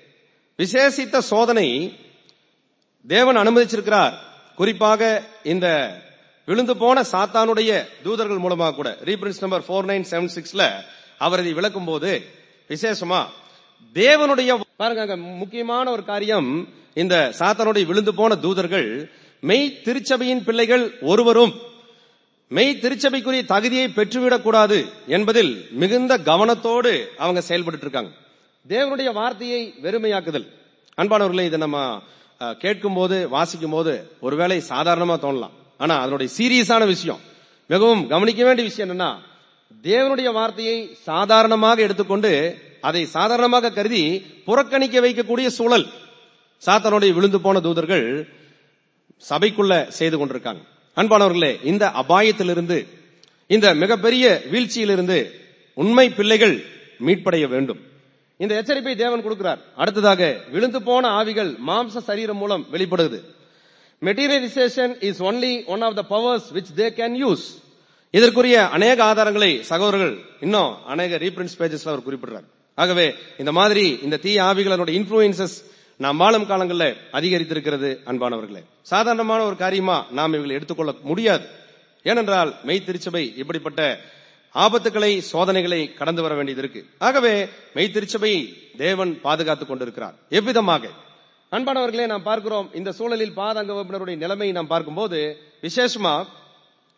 விசேஷித்த சோதனை தேவன் அனுமதிச்சிருக்கிறார் குறிப்பாக இந்த விழுந்து போன சாத்தானுடைய தூதர்கள் மூலமாக கூட reprints number four nine seven சிக்ஸ்ல அவர் இதை விளக்கும் போது விசேஷமா தேவனுடைய பாருங்க அங்க முக்கியமான ஒரு காரியம் இந்த சாத்தானுடைய விழுந்து போன தூதர்கள் மெய் திருச்சபையின் பிள்ளைகள் ஒருவரும் மெய் திருச்சபைக்குரிய தகுதியை பெற்றுவிடக் கூடாது என்பதில் மிகுந்த கவனத்தோடு அவங்க செயல்பட்டு இருக்காங்க தேவனுடைய வார்த்தையை வெறுமையாக்குதல் அன்பானவர்களே இதை நம்ம அஹ், கேட்கும் போது வாசிக்கும் போது ஒருவேளை சாதாரணமா தோணலாம் ஆனா அதனுடைய சீரியஸான விஷயம் மிகவும் கவனிக்க வேண்டிய விஷயம் என்னன்னா தேவனுடைய வார்த்தையை சாதாரணமாக எடுத்துக்கொண்டு அதை சாதாரணமாக கருதி புறக்கணிக்க வைக்கக்கூடிய சூழல் சாத்தானுடைய விழுந்து போன தூதர்கள் சபைக்குள்ள செய்து கொண்டிருக்காங்க அன்பானவர்களே இந்த அபாயத்திலிருந்து இந்த மிகப்பெரிய வீழ்ச்சியிலிருந்து உண்மை பிள்ளைகள் மீட்படைய வேண்டும் இந்த எச்சரிப்பை தேவன் கொடுக்கிறார் அடுத்ததாக விழுந்து போன ஆவிகள் மாம்ச சரீரம் மூலம் வெளிப்படுது materialization is only one of the powers which they can use இதற்குரிய அநேக ஆதாரங்களை சகோதரர்கள் இன்னும் அநேக ரீபிரின்ஸ் பேஜஸ்ல அவர் குறிப்பிடுறார் ஆகவே இந்த மாதிரி இந்த தீய ஆவிகளோட இன்ஃபுளுசஸ் நாம் வாழும் காலங்களில் அதிகரித்திருக்கிறது அன்பானவர்களே சாதாரணமான ஒரு காரியமா நாம் இவங்களை எடுத்துக்கொள்ள முடியாது ஏனென்றால் மெய் திருச்சபை இப்படிப்பட்ட ஆபத்துக்களை சோதனைகளை கடந்து வர வேண்டியது இருக்கு ஆகவே மெய் திருச்சபை தேவன் பாதுகாத்துக் கொண்டிருக்கிறார் எவ்விதமாக அன்பானவர்களே நாம் பார்க்கிறோம் இந்த சூழலில் பாதங்க வகுப்பினருடைய நிலைமையை நாம் பார்க்கும்போது விசேஷமா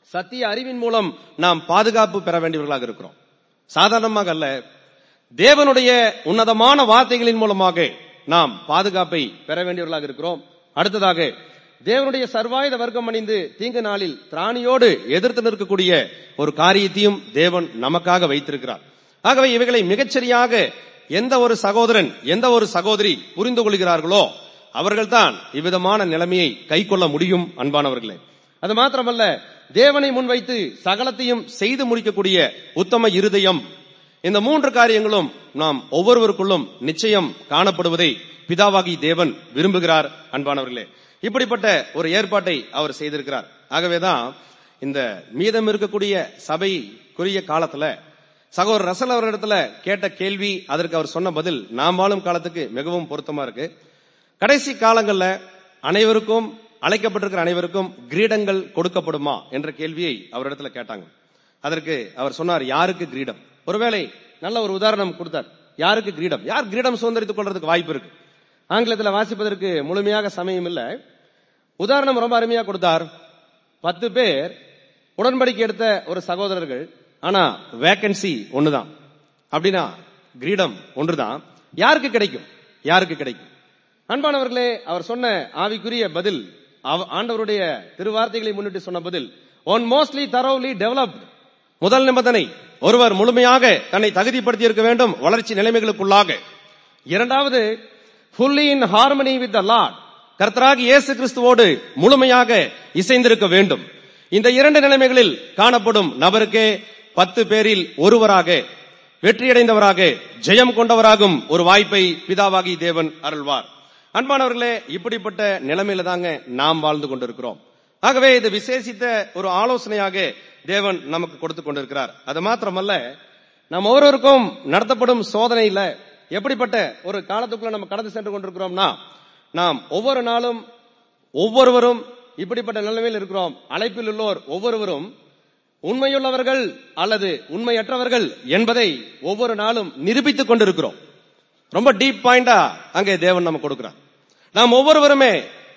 சத்திய அறிவின் மூலம் நாம் பாதுகாப்பு பெற வேண்டியவர்களாக இருக்கிறோம் சாதாரணமாக அல்ல தேவனுடைய உன்னதமான வார்த்தைகளின் மூலமாக நாம் பாதுகாப்பை பெற வேண்டியவர்களாக இருக்கிறோம் அடுத்ததாக தேவனுடைய சர்வாயுத வர்க்கம் அணிந்து தீங்கு நாளில் திராணியோடு எதிர்த்து நிற்கக்கூடிய ஒரு காரியத்தையும் தேவன் நமக்காக வைத்திருக்கிறார் ஆகவே இவைகளை மிகச்சரியாக எந்த ஒரு சகோதரன் எந்த ஒரு சகோதரி புரிந்து கொள்கிறார்களோ அவர்கள்தான் இவ்விதமான நிலைமையை கை கொள்ள முடியும் அன்பானவர்களே அது மாத்திரமல்ல தேவனை முன்வைத்து சகலத்தையும் செய்து முடிக்கக்கூடிய உத்தம இருதயம் இந்த மூன்று காரியங்களும் நாம் ஒவ்வொருவருக்குள்ளும் நிச்சயம் காணப்படுவதை பிதாவாகி தேவன் விரும்புகிறார் அன்பானவர்களே இப்படிப்பட்ட ஒரு ஏற்பாட்டை அவர் செய்திருக்கிறார் ஆகவேதான் இந்த மீதம் இருக்கக்கூடிய சபைக்குரிய காலத்துல சகோதரர் ரசல் அவர்களிடத்துல கேட்ட கேள்வி அதற்கு அவர் சொன்ன பதில் நாம் வாழும் காலத்துக்கு மிகவும் பொருத்தமா இருக்கு கடைசி காலங்கள்ல அனைவருக்கும் அழைக்கப்பட்டிருக்கிற அனைவருக்கும் கிரீடங்கள் கொடுக்கப்படுமா என்ற கேள்வியை அவரிடத்துல கேட்டாங்க அதற்கு அவர் சொன்னார் யாருக்கு கிரீடம் ஒருவேளை நல்ல ஒரு உதாரணம் கொடுத்தார் யாருக்கு கிரீடம் யார் கிரீடம் சுதந்திரித்துக் கொள்றதுக்கு வாய்ப்பு இருக்கு ஆங்கிலத்தில் வாசிப்பதற்கு முழுமையாக சமயம் இல்ல உதாரணம் ரொம்ப அருமையா கொடுத்தார் பத்து பேர் உடன்படிக்கை எடுத்த ஒரு சகோதரர்கள் ஆனா வேக்கன்சி ஒண்ணுதான் அப்படின்னா கிரீடம் ஒன்றுதான் யாருக்கு கிடைக்கும் யாருக்கு கிடைக்கும் அன்பானவர்களே அவர் சொன்ன ஆவிக்குரிய பதில் அவ- ஆண்டவருடைய திருவார்த்தைகளை முன்னிட்டு சொன்ன பதில் ஒன் மோஸ்ட்லி தரோலி டெவலப்ட் முதல் நிபந்தனை ஒருவர் முழுமையாக தன்னை தகுதிப்படுத்தி இருக்க வேண்டும் வளர்ச்சி நிலைமைகளுக்குள்ளாக இரண்டாவது fully in harmony with the Lord கர்த்தராகி இயேசு கிறிஸ்துவோடு முழுமையாக இசைந்திருக்க வேண்டும் இந்த இரண்டு நிலைமைகளில் காணப்படும் நபருக்கே பத்து பேரில் ஒருவராக வெற்றியடைந்தவராக ஜெயம் கொண்டவராகும் ஒரு வாய்ப்பை பிதாவாகி தேவன் அருள்வார் அன்பானவர்களே இப்படிப்பட்ட நிலைமையில தாங்க நாம் வாழ்ந்து கொண்டிருக்கிறோம் ஆகவே இது விசேஷித்த ஒரு ஆலோசனையாக தேவன் நமக்கு கொடுத்து கொண்டிருக்கிறார் அது மாத்திரமல்ல நாம் ஒவ்வொருவருக்கும் நடத்தப்படும் சோதனையில எப்படிப்பட்ட ஒரு காலத்துக்குள்ள நம்ம கடந்து சென்று கொண்டிருக்கிறோம்னா நாம் ஒவ்வொரு நாளும் ஒவ்வொருவரும் இப்படிப்பட்ட நிலைமையில் இருக்கிறோம் அழைப்பில் உள்ளோர் ஒவ்வொருவரும் உண்மையுள்ளவர்கள் அல்லது உண்மையற்றவர்கள் என்பதை ஒவ்வொரு நாளும் நிரூபித்துக் கொண்டிருக்கிறோம் ரொம்ப டீப் பாயிண்டா அங்கே தேவன் நம்ம கொடுக்கிறார் நாம் ஒவ்வொருவருமே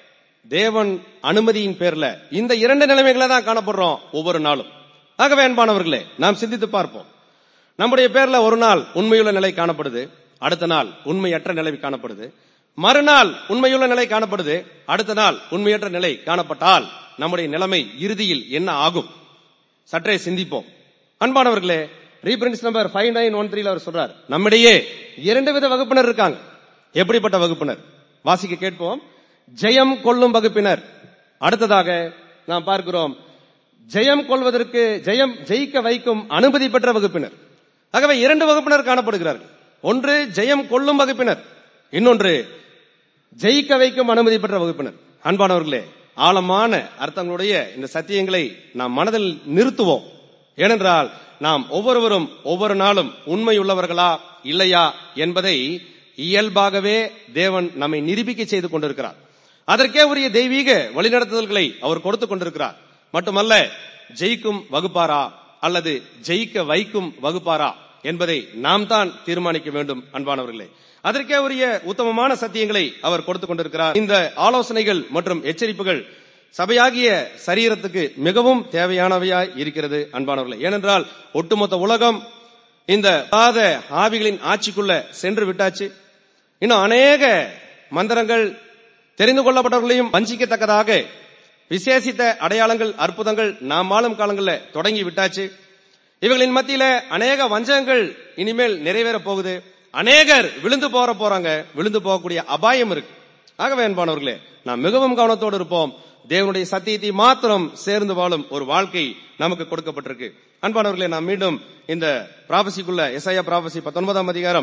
தேவன் அனுமதியின் பேர்ல இந்த இரண்டு நிலைமைகளை தான் காணப்படுறோம் ஒவ்வொரு நாளும் ஆகவே அன்பானவர்களே நாம் சிந்தித்து பார்ப்போம் நம்முடைய பேர்ல ஒரு நாள் உண்மையுள்ள நிலை காணப்படுது அடுத்த நாள் உண்மையற்ற நிலை காணப்படுது மறுநாள் உண்மையுள்ள நிலை காணப்படுது அடுத்த நாள் உண்மையற்ற நிலை காணப்பட்டால் நம்முடைய நிலைமை இறுதியில் என்ன ஆகும் சற்றே சிந்திப்போம் அன்பானவர்களே reprints number five nine one த்ரீல அவர் சொல்றார் நம்மிடையே இரண்டு வித வகுப்பினர் இருக்காங்க எப்படிப்பட்ட வகுப்பினர் வாசிக்க கேட்போம் ஜெயம் கொள்ளும் வகுப்பினர் அடுத்ததாக நாம் பார்க்கிறோம் ஜெயம் கொள்வதற்கு ஜெயம் ஜெயிக்க வைக்கும் அனுமதி பெற்ற வகுப்பினர் ஆகவே இரண்டு வகுப்பினர் காணப்படுகிறார்கள் ஒன்று ஜெயம் கொள்ளும் வகுப்பினர் இன்னொன்று ஜெயிக்க வைக்கும் அனுமதி பெற்ற வகுப்பினர் அன்பானவர்களே ஆழமான அர்த்தங்களுடைய இந்த சத்தியங்களை நாம் மனதில் நிறுத்துவோம் ஏனென்றால் நாம் ஒவ்வொருவரும் ஒவ்வொரு நாளும் உண்மையுள்ளவர்களா இல்லையா என்பதை இயல்பாகவே தேவன் நம்மை நிரூபிக்க செய்து கொண்டிருக்கிறார் அதற்கே உரிய தெய்வீக வழிநடத்துதல்களை அவர் கொடுத்துக் கொண்டிருக்கிறார் மட்டுமல்ல ஜெயிக்கும் வகுப்பாரா அல்லது ஜெயிக்க வைக்கும் வகுப்பாரா என்பதை நாம் தான் தீர்மானிக்க வேண்டும் அன்பானவர்களே அதற்கே உரிய உத்தமமான சத்தியங்களை அவர் கொடுத்துக் கொண்டிருக்கிறார் இந்த ஆலோசனைகள் மற்றும் எச்சரிப்புகள் சபையாகிய சரீரத்துக்கு மிகவும் தேவையானவையாய் இருக்கிறது அன்பானவர்களே ஏனென்றால் ஒட்டுமொத்த உலகம் இந்த பாத ஆவிகளின் ஆட்சிக்குள்ள சென்று விட்டாச்சு இன்னும் அநேக மந்திரங்கள் தெரிந்து கொள்ளப்பட்டவர்களையும் வஞ்சிக்கத்தக்கதாக விசேஷித்த அடையாளங்கள் அற்புதங்கள் நாம் வாழும் காலங்களில் தொடங்கி விட்டாச்சு இவர்களின் மத்தியில அநேக வஞ்சகங்கள் இனிமேல் நிறைவேற போகுது அநேகர் விழுந்து போற போறாங்க விழுந்து போகக்கூடிய அபாயம் இருக்கு ஆகவே அன்பானவர்களே நாம் மிகவும் கவனத்தோடு இருப்போம் தேவனுடைய சத்தியத்தை மாத்திரம் சேர்ந்து வாழும் ஒரு வாழ்க்கை நமக்கு கொடுக்கப்பட்டிருக்கு அன்பானவர்களே நாம் மீண்டும் இந்த ப்ராபசிக்குள்ள எஸ்ஐயா ப்ராபசி பத்தொன்பதாம் அதிகாரம்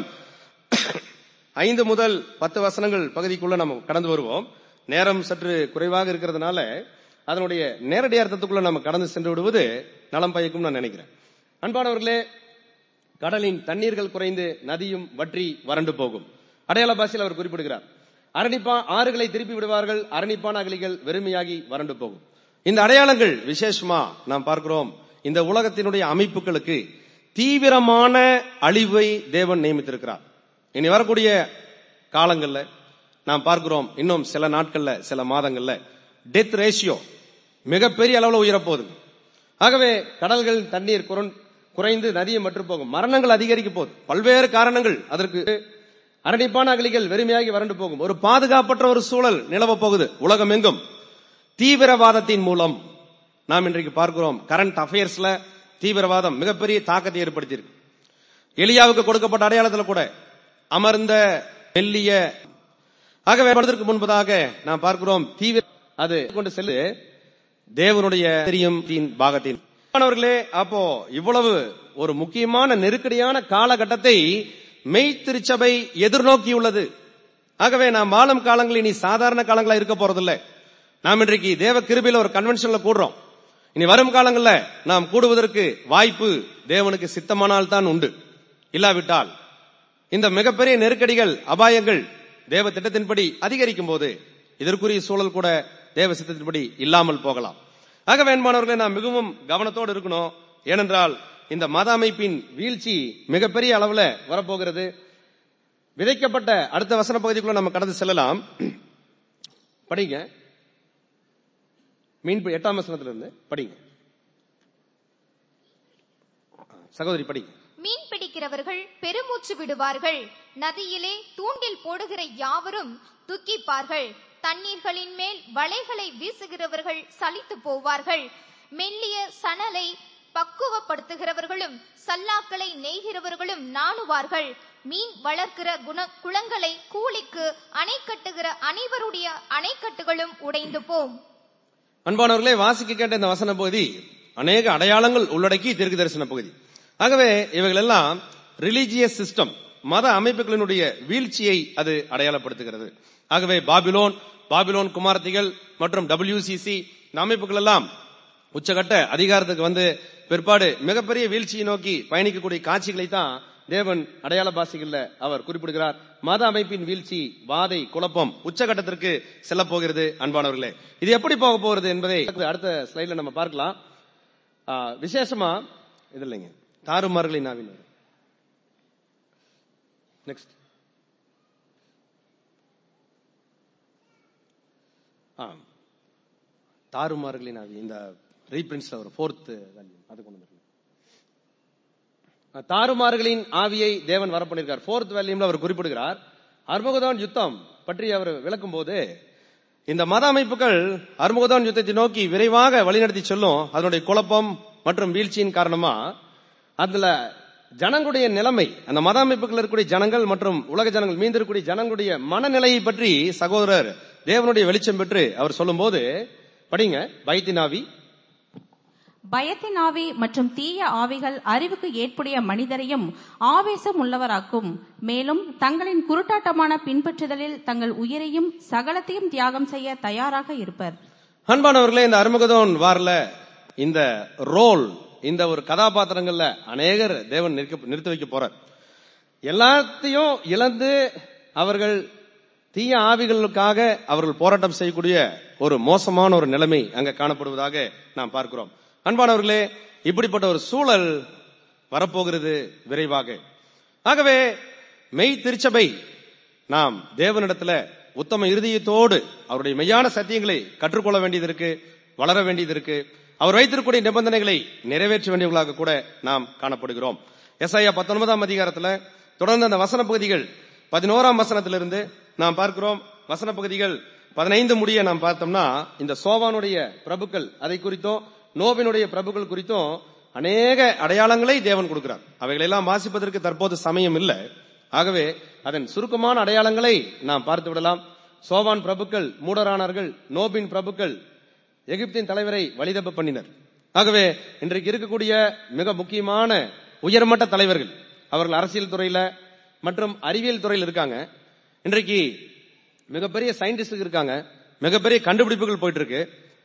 ஐந்து முதல் பத்து வசனங்கள் பகுதிக்குள்ள நம்ம கடந்து வருவோம் நேரம் சற்று குறைவாக இருக்கிறதுனால அதனுடைய நேரடி அர்த்தத்துக்குள்ள நம்ம கடந்து சென்று விடுவது நலம் பயக்கும் நான் நினைக்கிறேன் அன்பானவர்களே கடலின் தண்ணீர்கள் குறைந்து நதியும் வற்றி வறண்டு போகும் அடையாள பாஷையில் அவர் குறிப்பிடுகிறார் அரணிப்பா ஆறுகளை திருப்பி விடுவார்கள் அரணிப்பான அகலிகள் வெறுமையாகி வறண்டு போகும் இந்த அடையாளங்கள் விசேஷமா நாம் பார்க்கிறோம் இந்த உலகத்தினுடைய அமைப்புகளுக்கு தீவிரமான அழிவை தேவன் நியமித்திருக்கிறார் இனி வரக்கூடிய காலங்கள்ல நாம் பார்க்கிறோம் இன்னும் சில நாட்கள்ல சில மாதங்கள்ல டெத் ரேஷியோ மிகப்பெரிய அளவுல உயரப்போகுது ஆகவே கடல்கள் தண்ணீர் குறந்- குறைந்து நதியை மற்று போகும் மரணங்கள் அதிகரிக்க போகுது பல்வேறு காரணங்கள் அதற்கு அரணிப்பான அகலிகள் வெறுமையாகி வறண்டு போகும் ஒரு பாதுகாப்பற்ற ஒரு சூழல் நிலவப் போகுது உலகம் எங்கும் தீவிரவாதத்தின் மூலம் நாம் இன்றைக்கு பார்க்கிறோம் கரண்ட் அஃபேர்ஸ்ல தீவிரவாதம் மிகப்பெரிய தாக்கத்தை ஏற்படுத்தியிருக்கு எலியாவுக்கு கொடுக்கப்பட்ட அடையாளத்தில் கூட அமர்ந்த மெல்லிய ஆகவே வருவதற்கு முன்பதாக நாம் பார்க்கிறோம் தீவிர அது கொண்டு செல்லு தேவனுடைய தெரியும் தீன் பாகத்தின் மாணவர்களே அப்போ இவ்வளவு ஒரு முக்கியமான நெருக்கடியான காலகட்டத்தை மெய் திருச்சபை எதிர்நோக்கியுள்ளது ஆகவே நாம் வாழும் காலங்கள் இனி சாதாரண காலங்களா இருக்க போறதில்ல நாம் இன்றைக்கு தேவ கிருபையில ஒரு கன்வென்ஷன்ல கூடுறோம் இனி வரும் காலங்கள்ல நாம் கூடுவதற்கு வாய்ப்பு தேவனுக்கு சித்தமானால் தான் உண்டு இல்லாவிட்டால் இந்த மிகப்பெரிய நெருக்கடிகள் அபாயங்கள் தேவ திட்டத்தின்படி அதிகரிக்கும் போது இதற்குரிய சூழல் கூட தேவ சித்தத்தின்படி இல்லாமல் போகலாம் ஆக வேண்பானவர்களை நாம் மிகவும் கவனத்தோடு இருக்கணும் ஏனென்றால் இந்த மத அமைப்பின் வீழ்ச்சி மிகப்பெரிய அளவுல வரப்போகிறது விதைக்கப்பட்ட அடுத்த வசன பகுதிக்குள்ள நம்ம கடந்து செல்லலாம் படிங்க மீன் பி- எட்டாம் வசனத்துல இருந்து படிங்க சகோதரி படிங்க மீன் பிடிக்கிறவர்கள் பெருமூச்சு விடுவார்கள் நதியிலே தூண்டில் போடுகிற யாவரும் துக்கிப்பார்கள் தண்ணீர்களின் மேல் வலைகளை வீசுகிறவர்கள் சலித்து போவார்கள் மெல்லிய சணலை பக்குவப்படுத்துகிறவர்களும் சல்லாக்களை நெய்கிறவர்களும் நாணுவார்கள் மீன் வளர்க்கிற குண குளங்களை கூலிக்கு அணை கட்டுகிற அனைவருடைய அணைக்கட்டுகளும் உடைந்து போம் அன்பானவர்களே வாசிக்க கேட்ட இந்த வசன பகுதி அநேக அடையாளங்கள் உள்ளடக்கி தீர்க்க தரிசன பகுதி ஆகவே இவைகள் எல்லாம் ரிலீஜியஸ் சிஸ்டம் மத அமைப்புகளினுடைய வீழ்ச்சியை அது அடையாளப்படுத்துகிறது ஆகவே பாபிலோன் பாபிலோன் குமாரத்திகள் மற்றும் டபிள்யூசிசி இந்த அமைப்புகள் எல்லாம் உச்சகட்ட அதிகாரத்துக்கு வந்து பிற்பாடு மிகப்பெரிய வீழ்ச்சியை நோக்கி பயணிக்கக்கூடிய காட்சிகளை தான் தேவன் அடையாள பாசிகள்ல அவர் குறிப்பிடுகிறார் மத அமைப்பின் வீழ்ச்சி வாதை குழப்பம் உச்சகட்டத்திற்கு செல்ல போகிறது அன்பானவர்களே இது எப்படி போக போகிறது என்பதை அடுத்த ஸ்லைட்ல நம்ம பார்க்கலாம் ஆ, விசேஷமா இது இல்லைங்க தாறுமாறுகளின் நாவின் நெக்ஸ்ட் தாறுமாறுகளின் ஆவி இந்த ரீபிரின்ஸ்ல ஒரு ஃபோர்த் வேல்யூ அது கொண்டு வந்துருங்க தாறுமாறுகளின் ஆவியை தேவன் வர பண்ணிருக்கார் ஃபோர்த் வேல்யூம்ல அவர் குறிப்பிடுகிறார் அர்மகுதான் யுத்தம் பற்றி அவர் விளக்கும் போது இந்த மத அமைப்புகள் அர்மகுதான் யுத்தத்தை நோக்கி விரைவாக வழிநடத்தி செல்லும் அதனுடைய குழப்பம் மற்றும் வீழ்ச்சியின் காரணமா அதுல ஜனங்களுடைய நிலைமை அந்த மத அமைப்புகள் இருக்கக்கூடிய ஜனங்கள் மற்றும் உலக ஜனங்கள் மீந்திருக்கக்கூடிய ஜனங்களுடைய மனநிலையை பற்றி சகோதரர் தேவனுடைய வெளிச்சம் பெற்று அவர் சொல்லும்போது படிங்க பயத்தினாவி பயத்தின் ஆவி மற்றும் தீய ஆவிகள் அறிவுக்கு ஏற்புடைய மனிதரையும் ஆவேசம் உள்ளவராக்கும் மேலும் தங்களின் குருட்டாட்டமான பின்பற்றுதலில் தங்கள் உயிரையும் சகலத்தையும் தியாகம் செய்ய தயாராக இருப்பர் அன்பானவர்களே இந்த அருமகதோன் வார்ல இந்த ரோல் இந்த ஒரு கதாபாத்திரங்கள்ல அநேகர் தேவன் நிற்க- நிறுத்தி வைக்க போறார் எல்லாத்தையும் இழந்து அவர்கள் தீய ஆவிகளுக்காக அவர்கள் போராட்டம் செய்யக்கூடிய ஒரு மோசமான ஒரு நிலைமை அங்க காணப்படுவதாக நாம் பார்க்கிறோம் அன்பானவர்களே இப்படிப்பட்ட ஒரு சூழல் வரப்போகிறது விரைவாக ஆகவே மெய் திருச்சபை நாம் தேவனிடத்துல உத்தம இருதயத்தோடு அவருடைய மெய்யான சத்தியங்களை கற்றுக்கொள்ள வேண்டியது இருக்கு வளர வேண்டியது இருக்கு அவர் வைத்திருக்கக்கூடிய நிபந்தனைகளை நிறைவேற்ற வேண்டியவர்களாக கூட நாம் காணப்படுகிறோம் எஸ்ஐயா பத்தொன்பதாம் அதிகாரத்துல தொடர்ந்து அந்த வசன பகுதிகள் பதினோராம் வசனத்திலிருந்து நாம் பார்க்கிறோம் வசன பகுதிகள் பதினைந்து முடிய நாம் பார்த்தோம்னா இந்த சோவானுடைய பிரபுக்கள் அதை குறித்தும் நோவினுடைய பிரபுக்கள் குறித்தும் அநேக அடையாளங்களை தேவன் கொடுக்கிறார் அவைகளெல்லாம் வாசிப்பதற்கு தற்போது சமயம் இல்லை ஆகவே அதன் சுருக்கமான அடையாளங்களை நாம் பார்த்து விடலாம் சோவான் பிரபுக்கள் மூடரானார்கள் நோபின் பிரபுக்கள் எகிப்தின் தலைவரை வழிதப்ப பண்ணினர் ஆகவே இன்றைக்கு இருக்கக்கூடிய மிக முக்கியமான உயர்மட்ட தலைவர்கள் அவர்கள் அரசியல் துறையில மற்றும் அறிவியல் துறையில் இருக்காங்க இன்றைக்கு மிகப்பெரிய சயின்டிஸ்ட் இருக்காங்க மிகப்பெரிய கண்டுபிடிப்புகள் போயிட்டு இருக்கு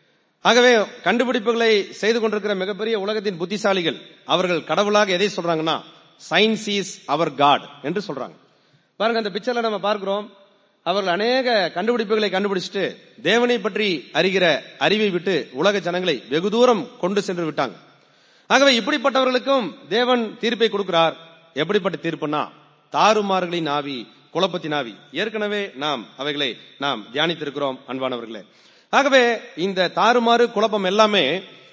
ஆகவே கண்டுபிடிப்புகளை செய்து கொண்டிருக்கிற மிகப்பெரிய உலகத்தின் புத்திசாலிகள் அவர்கள் கடவுளாக எதை சொல்றாங்கன்னா சயின்ஸ் இஸ் அவர் காட் என்று சொல்றாங்க பாருங்க அந்த பிக்சர்ல நம்ம பார்க்கிறோம் அவர்கள் அநேக கண்டுபிடிப்புகளை கண்டுபிடிச்சிட்டு தேவனை பற்றி அறிகிற அறிவை விட்டு உலக ஜனங்களை வெகு தூரம் கொண்டு சென்று விட்டாங்க ஆகவே இப்படிப்பட்டவர்களுக்கும் தேவன் தீர்ப்பை கொடுக்கிறார் எப்படிப்பட்ட தீர்ப்புனா தாறுமாறுகளின் ஆவி குழப்பத்தின் ஆவி ஏற்கனவே நாம் அவைகளை நாம் தியானித்திருக்கிறோம் அன்பானவர்களே ஆகவே இந்த தாறுமாறு குழப்பம் எல்லாமே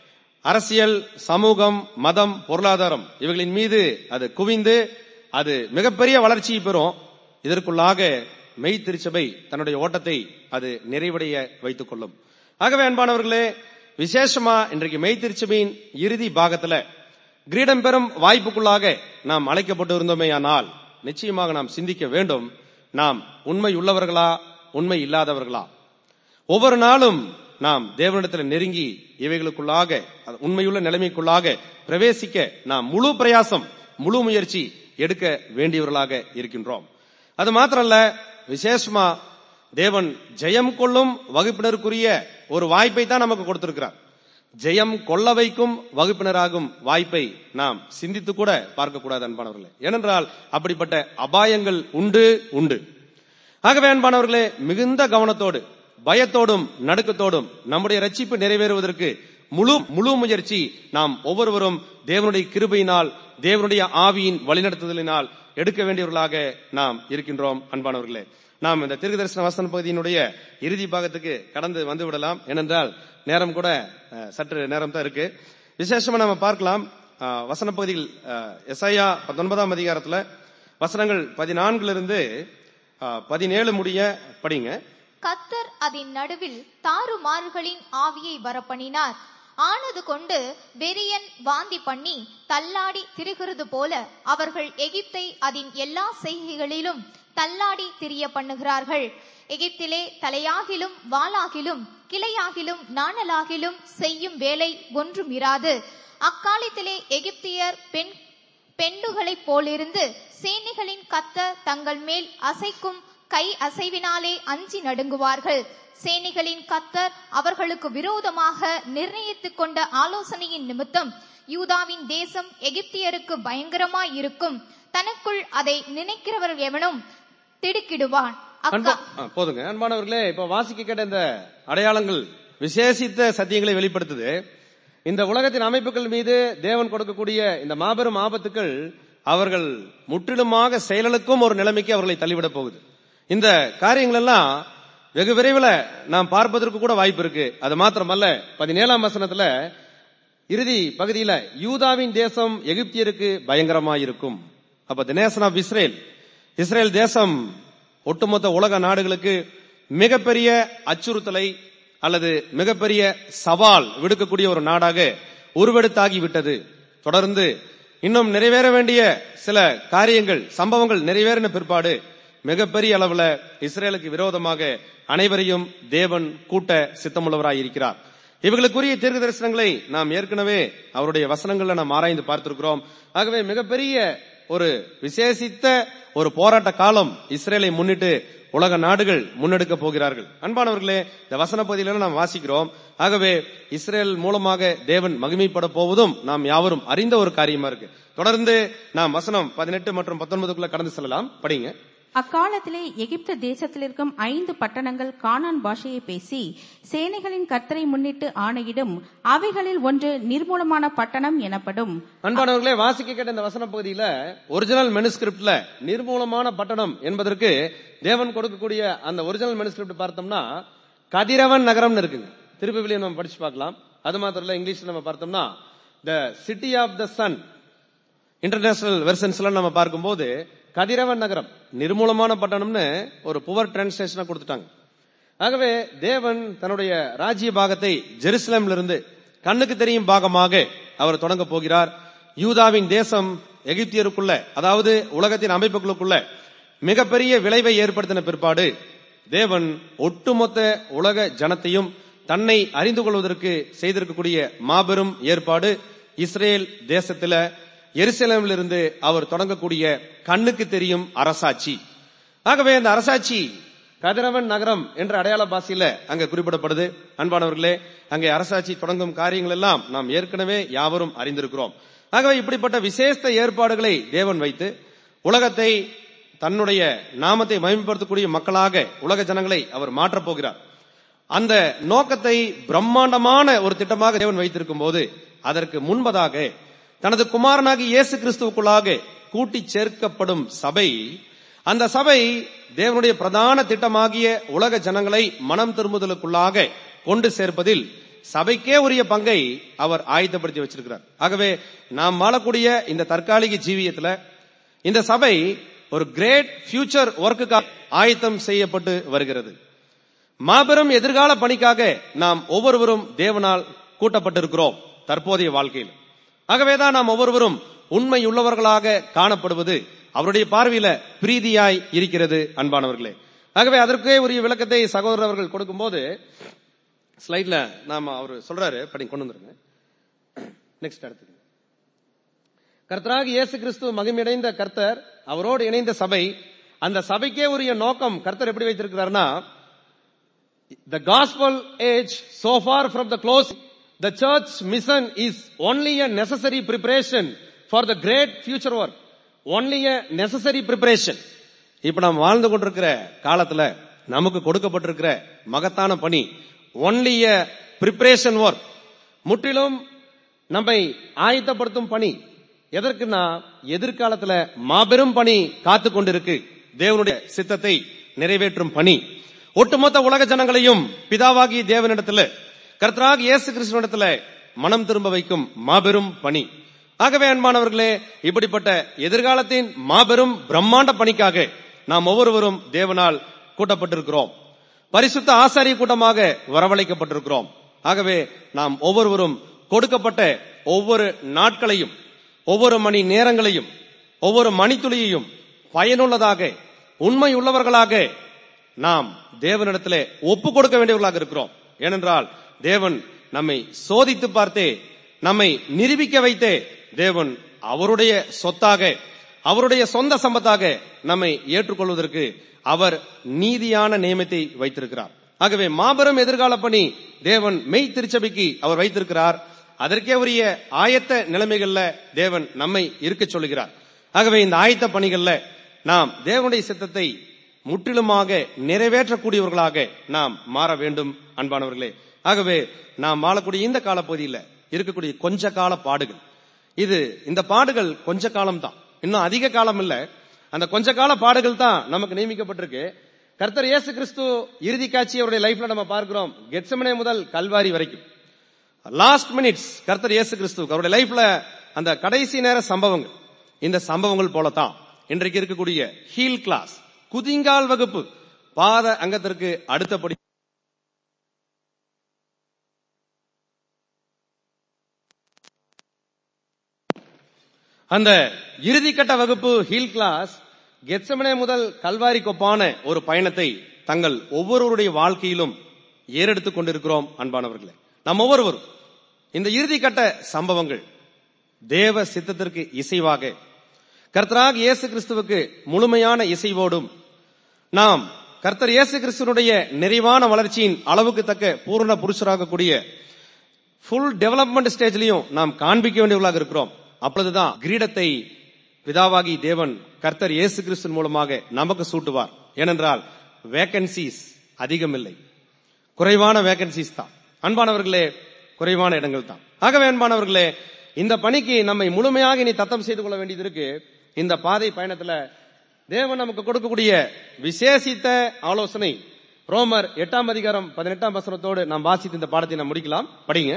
அரசியல் சமூகம் மதம் பொருளாதாரம் இவைகளின் மீது அது குவிந்து அது மிகப்பெரிய வளர்ச்சியை பெறும் இதற்குள்ளாக மெய் திருச்சபை தன்னுடைய ஓட்டத்தை அது நிறைவடைய வைத்துக் கொள்ளும் ஆகவே அன்பானவர்களே விசேஷமா இன்றைக்கு மெய் திருச்சபையின் இறுதி பாகத்துல கிரீடம் பெறும் வாய்ப்புக்குள்ளாக நாம் அழைக்கப்பட்டு இருந்தோமேயானால் நிச்சயமாக நாம் சிந்திக்க வேண்டும் நாம் உண்மை உள்ளவர்களா உண்மை இல்லாதவர்களா ஒவ்வொரு நாளும் நாம் தேவனிடத்தில் நெருங்கி இவைகளுக்குள்ளாக அது உண்மையுள்ள நிலைமைக்குள்ளாக பிரவேசிக்க நாம் முழு பிரயாசம் முழு முயற்சி எடுக்க வேண்டியவர்களாக இருக்கின்றோம் அது மாத்திரல்ல விசேஷமா தேவன் ஜெயம் கொள்ளும் வகுப்பினருக்குரிய ஒரு வாய்ப்பை தான் நமக்கு கொடுத்திருக்கிறார் ஜெயம் கொள்ள வைக்கும் வகுப்பினராகும் வாய்ப்பை நாம் சிந்தித்து கூட பார்க்கக்கூடாது அன்பானவர்களே ஏனென்றால் அப்படிப்பட்ட அபாயங்கள் உண்டு உண்டு ஆகவே அன்பானவர்களே மிகுந்த கவனத்தோடு பயத்தோடும் நடுக்கத்தோடும் நம்முடைய ரட்சிப்பு நிறைவேறுவதற்கு முழு முழு முயற்சி நாம் ஒவ்வொருவரும் தேவனுடைய கிருபையினால் தேவனுடைய ஆவியின் வழிநடத்துதலினால் எடுக்க வேண்டியவர்களாக நாம் இருக்கின்றோம் அன்பானவர்களே நாம் இந்த திருதர்சன வசன பகுதியினுடைய இறுதி பாகத்துக்கு கடந்து வந்து விடலாம் ஏனென்றால் நேரம் கூட அஹ், சற்று நேரம் தான் இருக்கு விசேஷமா நம்ம பார்க்கலாம் அஹ், வசன பகுதியில் எஸ்ஐயா பத்தொன்பதாம் அதிகாரத்துல வசனங்கள் பதினான்குல இருந்து அஹ், பதினேழு முடிய படிங்க கத்தர் அதன் நடுவில் தாறுமாறுகளின் ஆவியை வரப்பண்ணினார் ஆனது கொண்டு வெறியன் வாந்தி பண்ணி தள்ளாடி திரிகிறது போல அவர்கள் எகிப்தை அதன் எல்லா செய்கைகளிலும் தள்ளாடி திரிய பண்ணுகிறார்கள் எகிப்திலே தலையாகிலும் வாளாகிலும் கிளையாகிலும் நாணலாகிலும் செய்யும் வேலை ஒன்றும் இராது அக்காலத்திலே எகிப்தியர் பெண் பெண்டுகளைப் போலிருந்து சேனைகளின் கத்த தங்கள் மேல் அசைக்கும் கை அசைவினாலே அஞ்சி நடுங்குவார்கள் சேனைகளின் கத்தர் அவர்களுக்கு விரோதமாக நிர்ணயித்துக் கொண்ட ஆலோசனையின் நிமித்தம் யூதாவின் தேசம் எகிப்தியருக்கு பயங்கரமாய் இருக்கும் தனக்குள் அதை நினைக்கிறவர் எவனும் திடுக்கிடுவான் அன்பா அக்கா ஆ, போதுங்க அன்பானவர்களே இப்ப வாசிக்க கேட்ட இந்த அடையாளங்கள் விசேஷித்த சத்தியங்களை வெளிப்படுத்துது இந்த உலகத்தின் அமைப்புகள் மீது தேவன் கொடுக்கக்கூடிய இந்த மாபெரும் ஆபத்துக்கள் அவர்கள் முற்றிலுமாக செயலுக்கும் ஒரு நிலைமைக்கு அவர்களை தள்ளிவிட போகுது இந்த காரியங்கள் எல்லாம் வெகு விரைவில் நாம் பார்ப்பதற்கு கூட வாய்ப்பு இருக்கு அது மாத்திரமல்ல பதினேழாம் வசனத்துல இறுதி பகுதியில யூதாவின் தேசம் எகிப்தியருக்கு பயங்கரமாயிருக்கும் அப்ப the nation of Israel Israel தேசம் ஒட்டுமொத்த உலக நாடுகளுக்கு மிகப்பெரிய அச்சுறுத்தலை அல்லது மிகப்பெரிய சவால் விடுக்கக்கூடிய ஒரு நாடாக உருவெடுத்தாகி விட்டது தொடர்ந்து இன்னும் நிறைவேற வேண்டிய சில காரியங்கள் சம்பவங்கள் நிறைவேறின பிற்பாடு மிகப்பெரிய அளவுல இஸ்ரேலுக்கு விரோதமாக அனைவரையும் தேவன் கூட்ட சித்தமுள்ளவராய் இருக்கிறார் இவர்களுக்குரிய தீர்க்க தரிசனங்களை நாம் ஏற்கனவே அவருடைய வசனங்கள்ல நாம் ஆராய்ந்து பார்த்திருக்கிறோம் ஆகவே மிகப்பெரிய ஒரு விசேஷித்த ஒரு போராட்ட காலம் இஸ்ரேலை முன்னிட்டு உலக நாடுகள் முன்னெடுக்க போகிறார்கள் அன்பானவர்களே இந்த வசன பகுதியில நாம் வாசிக்கிறோம் ஆகவே இஸ்ரேல் மூலமாக தேவன் மகிமைப்பட போவதும் நாம் யாவரும் அறிந்த ஒரு காரியமா இருக்கு தொடர்ந்து நாம் வசனம் பதினெட்டு மற்றும் பத்தொன்பதுக்குள்ள கடந்து செல்லலாம் படிங்க அக்காலத்திலே எகிப்து தேசத்தில் இருக்கும் ஐந்து பட்டணங்கள் கானான் பாஷையை பேசி சேனைகளின் கர்த்தரை முன்னிட்டு ஆணையிடும் அவைகளில் ஒன்று நிர்மூலமான பட்டணம் எனப்படும் அன்பானவர்களே வாசிக்க கேட்ட இந்த வசன பகுதியில ஒரிஜினல் மெனுஸ்கிரிப்ட்ல நிர்மூலமான பட்டணம் என்பதற்கு தேவன் கொடுக்கக்கூடிய அந்த ஒரிஜினல் மெனுஸ்கிரிப்ட் பார்த்தோம்னா கதிரவன் நகரம்னு இருக்குங்க திருப்பி வெளியே நம்ம படிச்சு பார்க்கலாம் அது மாத்திரம் இல்ல இங்கிலீஷ்ல நம்ம பார்த்தோம்னா the city of the sun international வெர்ஷன்ஸ்ல நம்ம பார்க்கும்போது கதிரவன் நகரம் நிர்மூலமான பட்டணம்னு ஒரு புவர் டிரான்ஸ்லேஷனை கொடுத்துட்டாங்க ஆகவே தேவன் தன்னுடைய ராஜ்ய பாகத்தை ஜெருசலேம்ல இருந்து கண்ணுக்கு தெரியும் பாகமாக அவர் தொடங்க போகிறார் யூதாவின் தேசம் எகிப்தியருக்குள்ள அதாவது உலகத்தின் அமைப்புகளுக்குள்ள மிகப்பெரிய விளைவை ஏற்படுத்தின பிற்பாடு தேவன் ஒட்டுமொத்த உலக ஜனத்தையும் தன்னை அறிந்து கொள்வதற்கு செய்திருக்கக்கூடிய மாபெரும் ஏற்பாடு இஸ்ரேல் தேசத்துல எருசலேமில் இருந்து அவர் தொடங்கக்கூடிய கண்ணுக்கு தெரியும் அரசாட்சி ஆகவே அந்த அரசாட்சி கதிரவன் நகரம் என்ற அடையாள பாஷையில அங்க குறிப்பிடப்படுது அன்பானவர்களே அங்கே அரசாட்சி தொடங்கும் காரியங்கள் எல்லாம் நாம் ஏற்கனவே யாவரும் அறிந்திருக்கிறோம் ஆகவே இப்படிப்பட்ட விசேஷ ஏற்பாடுகளை தேவன் வைத்து உலகத்தை தன்னுடைய நாமத்தை மகிமைப்படுத்தக்கூடிய மக்களாக உலக ஜனங்களை அவர் மாற்றப் போகிறார் அந்த நோக்கத்தை பிரம்மாண்டமான ஒரு திட்டமாக தேவன் வைத்திருக்கும் போது அதற்கு முன்பதாக தனது குமாரனாகி இயேசு கிறிஸ்துவுக்குள்ளாக கூட்டி சேர்க்கப்படும் சபை அந்த சபை தேவனுடைய பிரதான திட்டமாகிய உலக ஜனங்களை மனம் திரும்புதலுக்குள்ளாக கொண்டு சேர்ப்பதில் சபைக்கே உரிய பங்கை அவர் ஆயத்தப்படுத்தி வச்சிருக்கிறார் ஆகவே நாம் வாழக்கூடிய இந்த தற்காலிக ஜீவியத்துல இந்த சபை ஒரு கிரேட் ஃபியூச்சர் ஒர்க்குக்காக ஆயத்தம் செய்யப்பட்டு வருகிறது மாபெரும் எதிர்கால பணிக்காக நாம் ஒவ்வொருவரும் தேவனால் கூட்டப்பட்டிருக்கிறோம் தற்போதைய வாழ்க்கையில் ஆகவேதான் நாம் ஒவ்வொருவரும் உண்மை உள்ளவர்களாக காணப்படுவது அவருடைய பார்வையில பிரீதியாய் இருக்கிறது அன்பானவர்களே ஆகவே அதற்கே உரிய விளக்கத்தை சகோதரர் அவர்கள் கொடுக்கும்போது ஸ்லைட்ல நாம அவர் சொல்றாரு படி கொண்டு வந்துருங்க நெக்ஸ்ட் அடுத்தது கர்த்தராக இயேசு கிறிஸ்து மகிமையடைந்த கர்த்தர் அவரோடு இணைந்த சபை அந்த சபைக்கே உரிய நோக்கம் கர்த்தர் எப்படி வைத்திருக்கிறார்னா the gospel age so far from the close the church mission is only a necessary preparation for the great future work only a necessary preparation இப்ப நாம் வாழ்ந்து கொண்டிருக்கிற காலத்துல நமக்கு கொடுக்கப்பட்டிருக்கிற மகத்தான பணி only a preparation work முற்றிலும் நம்மை ஆயத்தப்படுத்தும் பணி எதற்குன்னா எதிர்காலத்துல மாபெரும் பணி காத்து கொண்டிருக்கு தேவனுடைய சித்தத்தை நிறைவேற்றும் பணி ஒட்டுமொத்த உலக ஜனங்களையும் பிதாவாகிய தேவனிடத்துல கர்த்தராக இயேசு கிறிஸ்துவனிடத்துல மனம் திரும்ப வைக்கும் மாபெரும் பணி ஆகவே அன்பானவர்களே இப்படிப்பட்ட எதிர்காலத்தின் மாபெரும் பிரம்மாண்ட பணிக்காக நாம் ஒவ்வொருவரும் தேவனால் கூட்டப்பட்டிருக்கிறோம் பரிசுத்த ஆசாரிய கூட்டமாக வரவழைக்கப்பட்டிருக்கிறோம் ஆகவே நாம் ஒவ்வொருவரும் கொடுக்கப்பட்ட ஒவ்வொரு நாட்களையும் ஒவ்வொரு மணி நேரங்களையும் ஒவ்வொரு மணித்துளியையும் பயனுள்ளதாக உண்மை உள்ளவர்களாக நாம் தேவனிடத்திலே ஒப்பு கொடுக்க வேண்டியவர்களாக இருக்கிறோம் ஏனென்றால் தேவன் நம்மை சோதித்து பார்த்தே நம்மை நிரூபிக்க வைத்தே தேவன் அவருடைய சொத்தாக அவருடைய சொந்த சம்பத்தாக நம்மை ஏற்றுக்கொள்வதற்கு அவர் நீதியான நியமத்தை வைத்திருக்கிறார் ஆகவே மாபெரும் எதிர்கால பணி தேவன் மெய் திருச்சபைக்கு அவர் வைத்திருக்கிறார் அதற்கே உரிய ஆயத்த நிலைமைகள்ல தேவன் நம்மை இருக்க சொல்லுகிறார் ஆகவே இந்த ஆயத்த பணிகள்ல நாம் தேவனுடைய சித்தத்தை முற்றிலுமாக நிறைவேற்றக்கூடியவர்களாக நாம் மாற வேண்டும் அன்பானவர்களே ஆகவே நாம் வாழக்கூடிய இந்த காலப்பகுதியில் இருக்கக்கூடிய கொஞ்ச கால பாடுகள் இது இந்த பாடுகள் கொஞ்ச காலம் தான் இன்னும் அதிக காலம் இல்ல அந்த கொஞ்ச கால பாடுகள் தான் நமக்கு நியமிக்கப்பட்டிருக்கு கர்த்தர் இயேசு கிறிஸ்து இறுதி காட்சி அவருடைய லைஃப்ல நம்ம பார்க்கிறோம் கெட்சமனே முதல் கல்வாரி வரைக்கும் லாஸ்ட் மினிட்ஸ் கர்த்தர் இயேசு கிறிஸ்து அவருடைய லைஃப்ல அந்த கடைசி நேர சம்பவங்கள் இந்த சம்பவங்கள் போலதான் இன்றைக்கு இருக்கக்கூடிய ஹீல் கிளாஸ் குதிங்கால் வகுப்பு பாத அங்கத்திற்கு அடுத்தபடி அந்த இறுதிக்கட்ட வகுப்பு ஹீல் கிளாஸ் கெட்சமனே முதல் கல்வாரி கொப்பான ஒரு பயணத்தை தங்கள் ஒவ்வொருவருடைய வாழ்க்கையிலும் ஏறெடுத்துக் கொண்டிருக்கிறோம் அன்பானவர்களே நாம் ஒவ்வொருவரும் இந்த இறுதிக்கட்ட சம்பவங்கள் தேவ சித்தத்திற்கு இசைவாக கர்த்தராக இயேசு கிறிஸ்துவுக்கு முழுமையான இசைவோடும் நாம் கர்த்தர் இயேசு கிறிஸ்துவனுடைய நிறைவான வளர்ச்சியின் அளவுக்கு தக்க பூர்ண புருஷராக கூடிய ஃபுல் டெவலப்மெண்ட் ஸ்டேஜ்லயும் நாம் காண்பிக்க வேண்டியவர்களாக இருக்கிறோம் அப்பொழுதுதான் கிரீடத்தை பிதாவாகி தேவன் கர்த்தர் இயேசு கிறிஸ்து மூலமாக நமக்கு சூட்டுவார் ஏனென்றால் வேகன்சிஸ் அதிகம் இல்லை குறைவான வேகன்சிஸ் தான் அன்பானவர்களே குறைவான இடங்கள் தான் ஆகவே அன்பானவர்களே இந்த பணிக்கு நம்மை முழுமையாக இனி தத்தம் செய்து கொள்ள வேண்டியது இருக்கு இந்த பாதை பயணத்துல தேவன் நமக்கு கொடுக்கக்கூடிய விசேஷித்த ஆலோசனை ரோமர் எட்டாம் அதிகாரம் பதினெட்டாம் வசனத்தோடு நாம் வாசித்து இந்த பாடத்தை நாம் முடிக்கலாம் படிங்க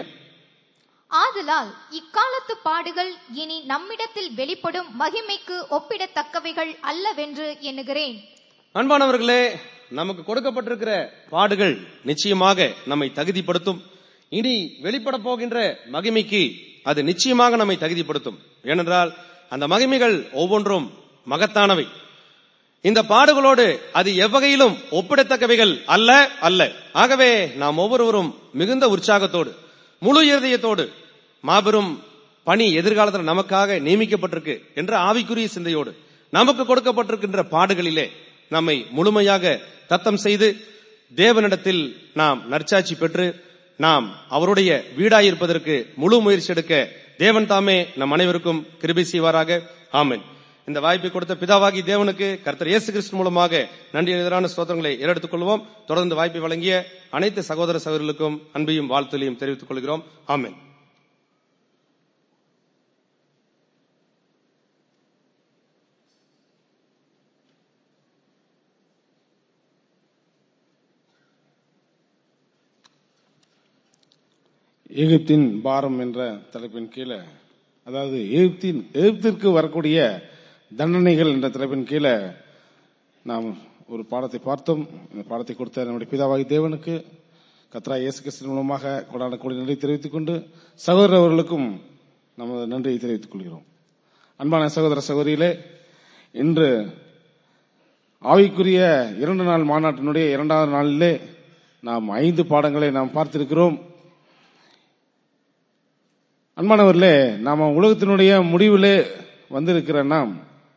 ஆதலால் இக்காலத்து பாடுகள் இனி நம்மிடத்தில் வெளிப்படும் மகிமைக்கு ஒப்பிடத்தக்கவைகள் அல்லவென்று எண்ணுகிறேன் அன்பானவர்களே நமக்கு கொடுக்கப்பட்டிருக்கிற பாடுகள் நிச்சயமாக நம்மை தகுதிப்படுத்தும் இனி வெளிப்பட போகின்ற மகிமைக்கு அது நிச்சயமாக நம்மை தகுதிப்படுத்தும் ஏனென்றால் அந்த மகிமைகள் ஒவ்வொன்றும் மகத்தானவை இந்த பாடுகளோடு அது எவ்வகையிலும் ஒப்பிடத்தக்கவைகள் அல்ல அல்ல ஆகவே நாம் ஒவ்வொருவரும் மிகுந்த உற்சாகத்தோடு முழு இருதயத்தோடு மாபெரும் பணி எதிர்காலத்தில் நமக்காக நியமிக்கப்பட்டிருக்கு என்ற ஆவிக்குரிய சிந்தையோடு நமக்கு கொடுக்கப்பட்டிருக்கின்ற பாடுகளிலே நம்மை முழுமையாக தத்தம் செய்து தேவனிடத்தில் நாம் நற்சாட்சி பெற்று நாம் அவருடைய வீடாயிருப்பதற்கு முழு முயற்சி எடுக்க தேவன் தாமே நம் அனைவருக்கும் கிருபை செய்வாராக ஆமென் இந்த வாய்ப்பை கொடுத்த பிதாவாகி தேவனுக்கு கர்த்தர் இயேசு கிறிஸ்து மூலமாக நன்றி எதிரான ஸ்தோத்திரங்களை ஏறெடுத்துக் கொள்வோம் தொடர்ந்து வாய்ப்பை வழங்கிய அனைத்து சகோதர சகோதரர்களுக்கும் அன்பையும் வாழ்த்துலையும் தெரிவித்துக் கொள்கிறோம் ஆமென் எகிப்தின் பாரம் என்ற தலைப்பின் கீழே அதாவது எகிப்தின் எகிப்திற்கு வரக்கூடிய தண்டனைகள் என்ற தலைப்பின் கீழே நாம் ஒரு பாடத்தை பார்த்தோம் இந்த பாடத்தை கொடுத்த நம்முடைய பிதாவாகி தேவனுக்கு கத்ரா இயேசு கிறிஸ்துவின் மூலமாக கொடான கோடி நன்றி தெரிவித்துக் கொண்டு சகோதரர் அவர்களுக்கும் நமது நன்றியை தெரிவித்துக் கொள்கிறோம் அன்பான சகோதர சகோதரிகளே இன்று ஆவிக்குரிய இரண்டு நாள் மாநாட்டினுடைய இரண்டாவது நாளிலே நாம் ஐந்து பாடங்களை நாம் பார்த்திருக்கிறோம் அன்பானவர்களே நாம உலகத்தினுடைய முடிவிலே வந்திருக்கிற நாம்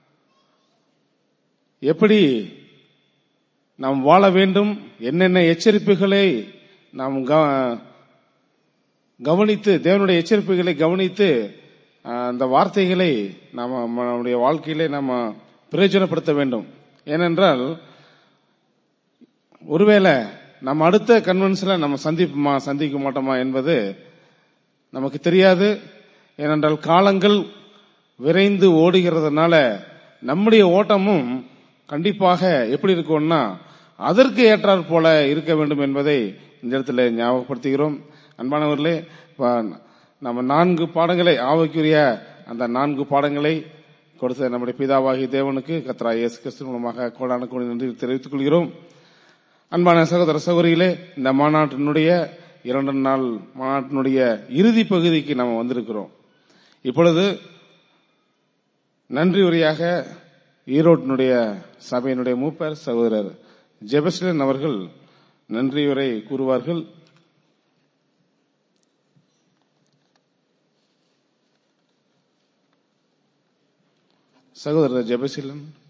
எப்படி நாம் வாழ வேண்டும் என்னென்ன எச்சரிப்புகளை நாம் க- கவனித்து தேவனுடைய எச்சரிப்புகளை கவனித்து அஹ், அந்த வார்த்தைகளை நாம நம்முடைய வாழ்க்கையிலே நாம பிரயோஜனப்படுத்த வேண்டும் ஏனென்றால் ஒருவேளை நம்ம அடுத்த கன்வென்ஷன்ல நம்ம சந்திப்போமா சந்திக்க மாட்டோமா என்பது நமக்கு தெரியாது ஏனென்றால் காலங்கள் விரைந்து ஓடுகிறதுனால நம்முடைய ஓட்டமும் கண்டிப்பாக எப்படி இருக்கும்னா அதற்கு ஏற்றாற் போல இருக்க வேண்டும் என்பதை இந்த இடத்துல ஞாபகப்படுத்துகிறோம் அன்பானவர்களே இப்ப நம்ம நான்கு பாடங்களை ஆவைக்குரிய அந்த நான்கு பாடங்களை கொடுத்த நம்முடைய பிதாவாகி தேவனுக்கு கத்ரா இயேசு கிறிஸ்து மூலமாக கோடான கோடி நன்றி தெரிவித்துக் கொள்கிறோம் அன்பான சகோதர சகோதரிகளே இந்த மாநாட்டினுடைய இரண்டு நாள் மாநாட்டினுடைய இறுதி பகுதிக்கு நாம் வந்திருக்கிறோம் இப்பொழுது நன்றி உரையாக ஈரோட்டினுடைய சபையினுடைய மூப்பர் சகோதரர் ஜெபஸ்டன் அவர்கள் நன்றி உரை கூறுவார்கள் சகோதரர் ஜெபசீலன்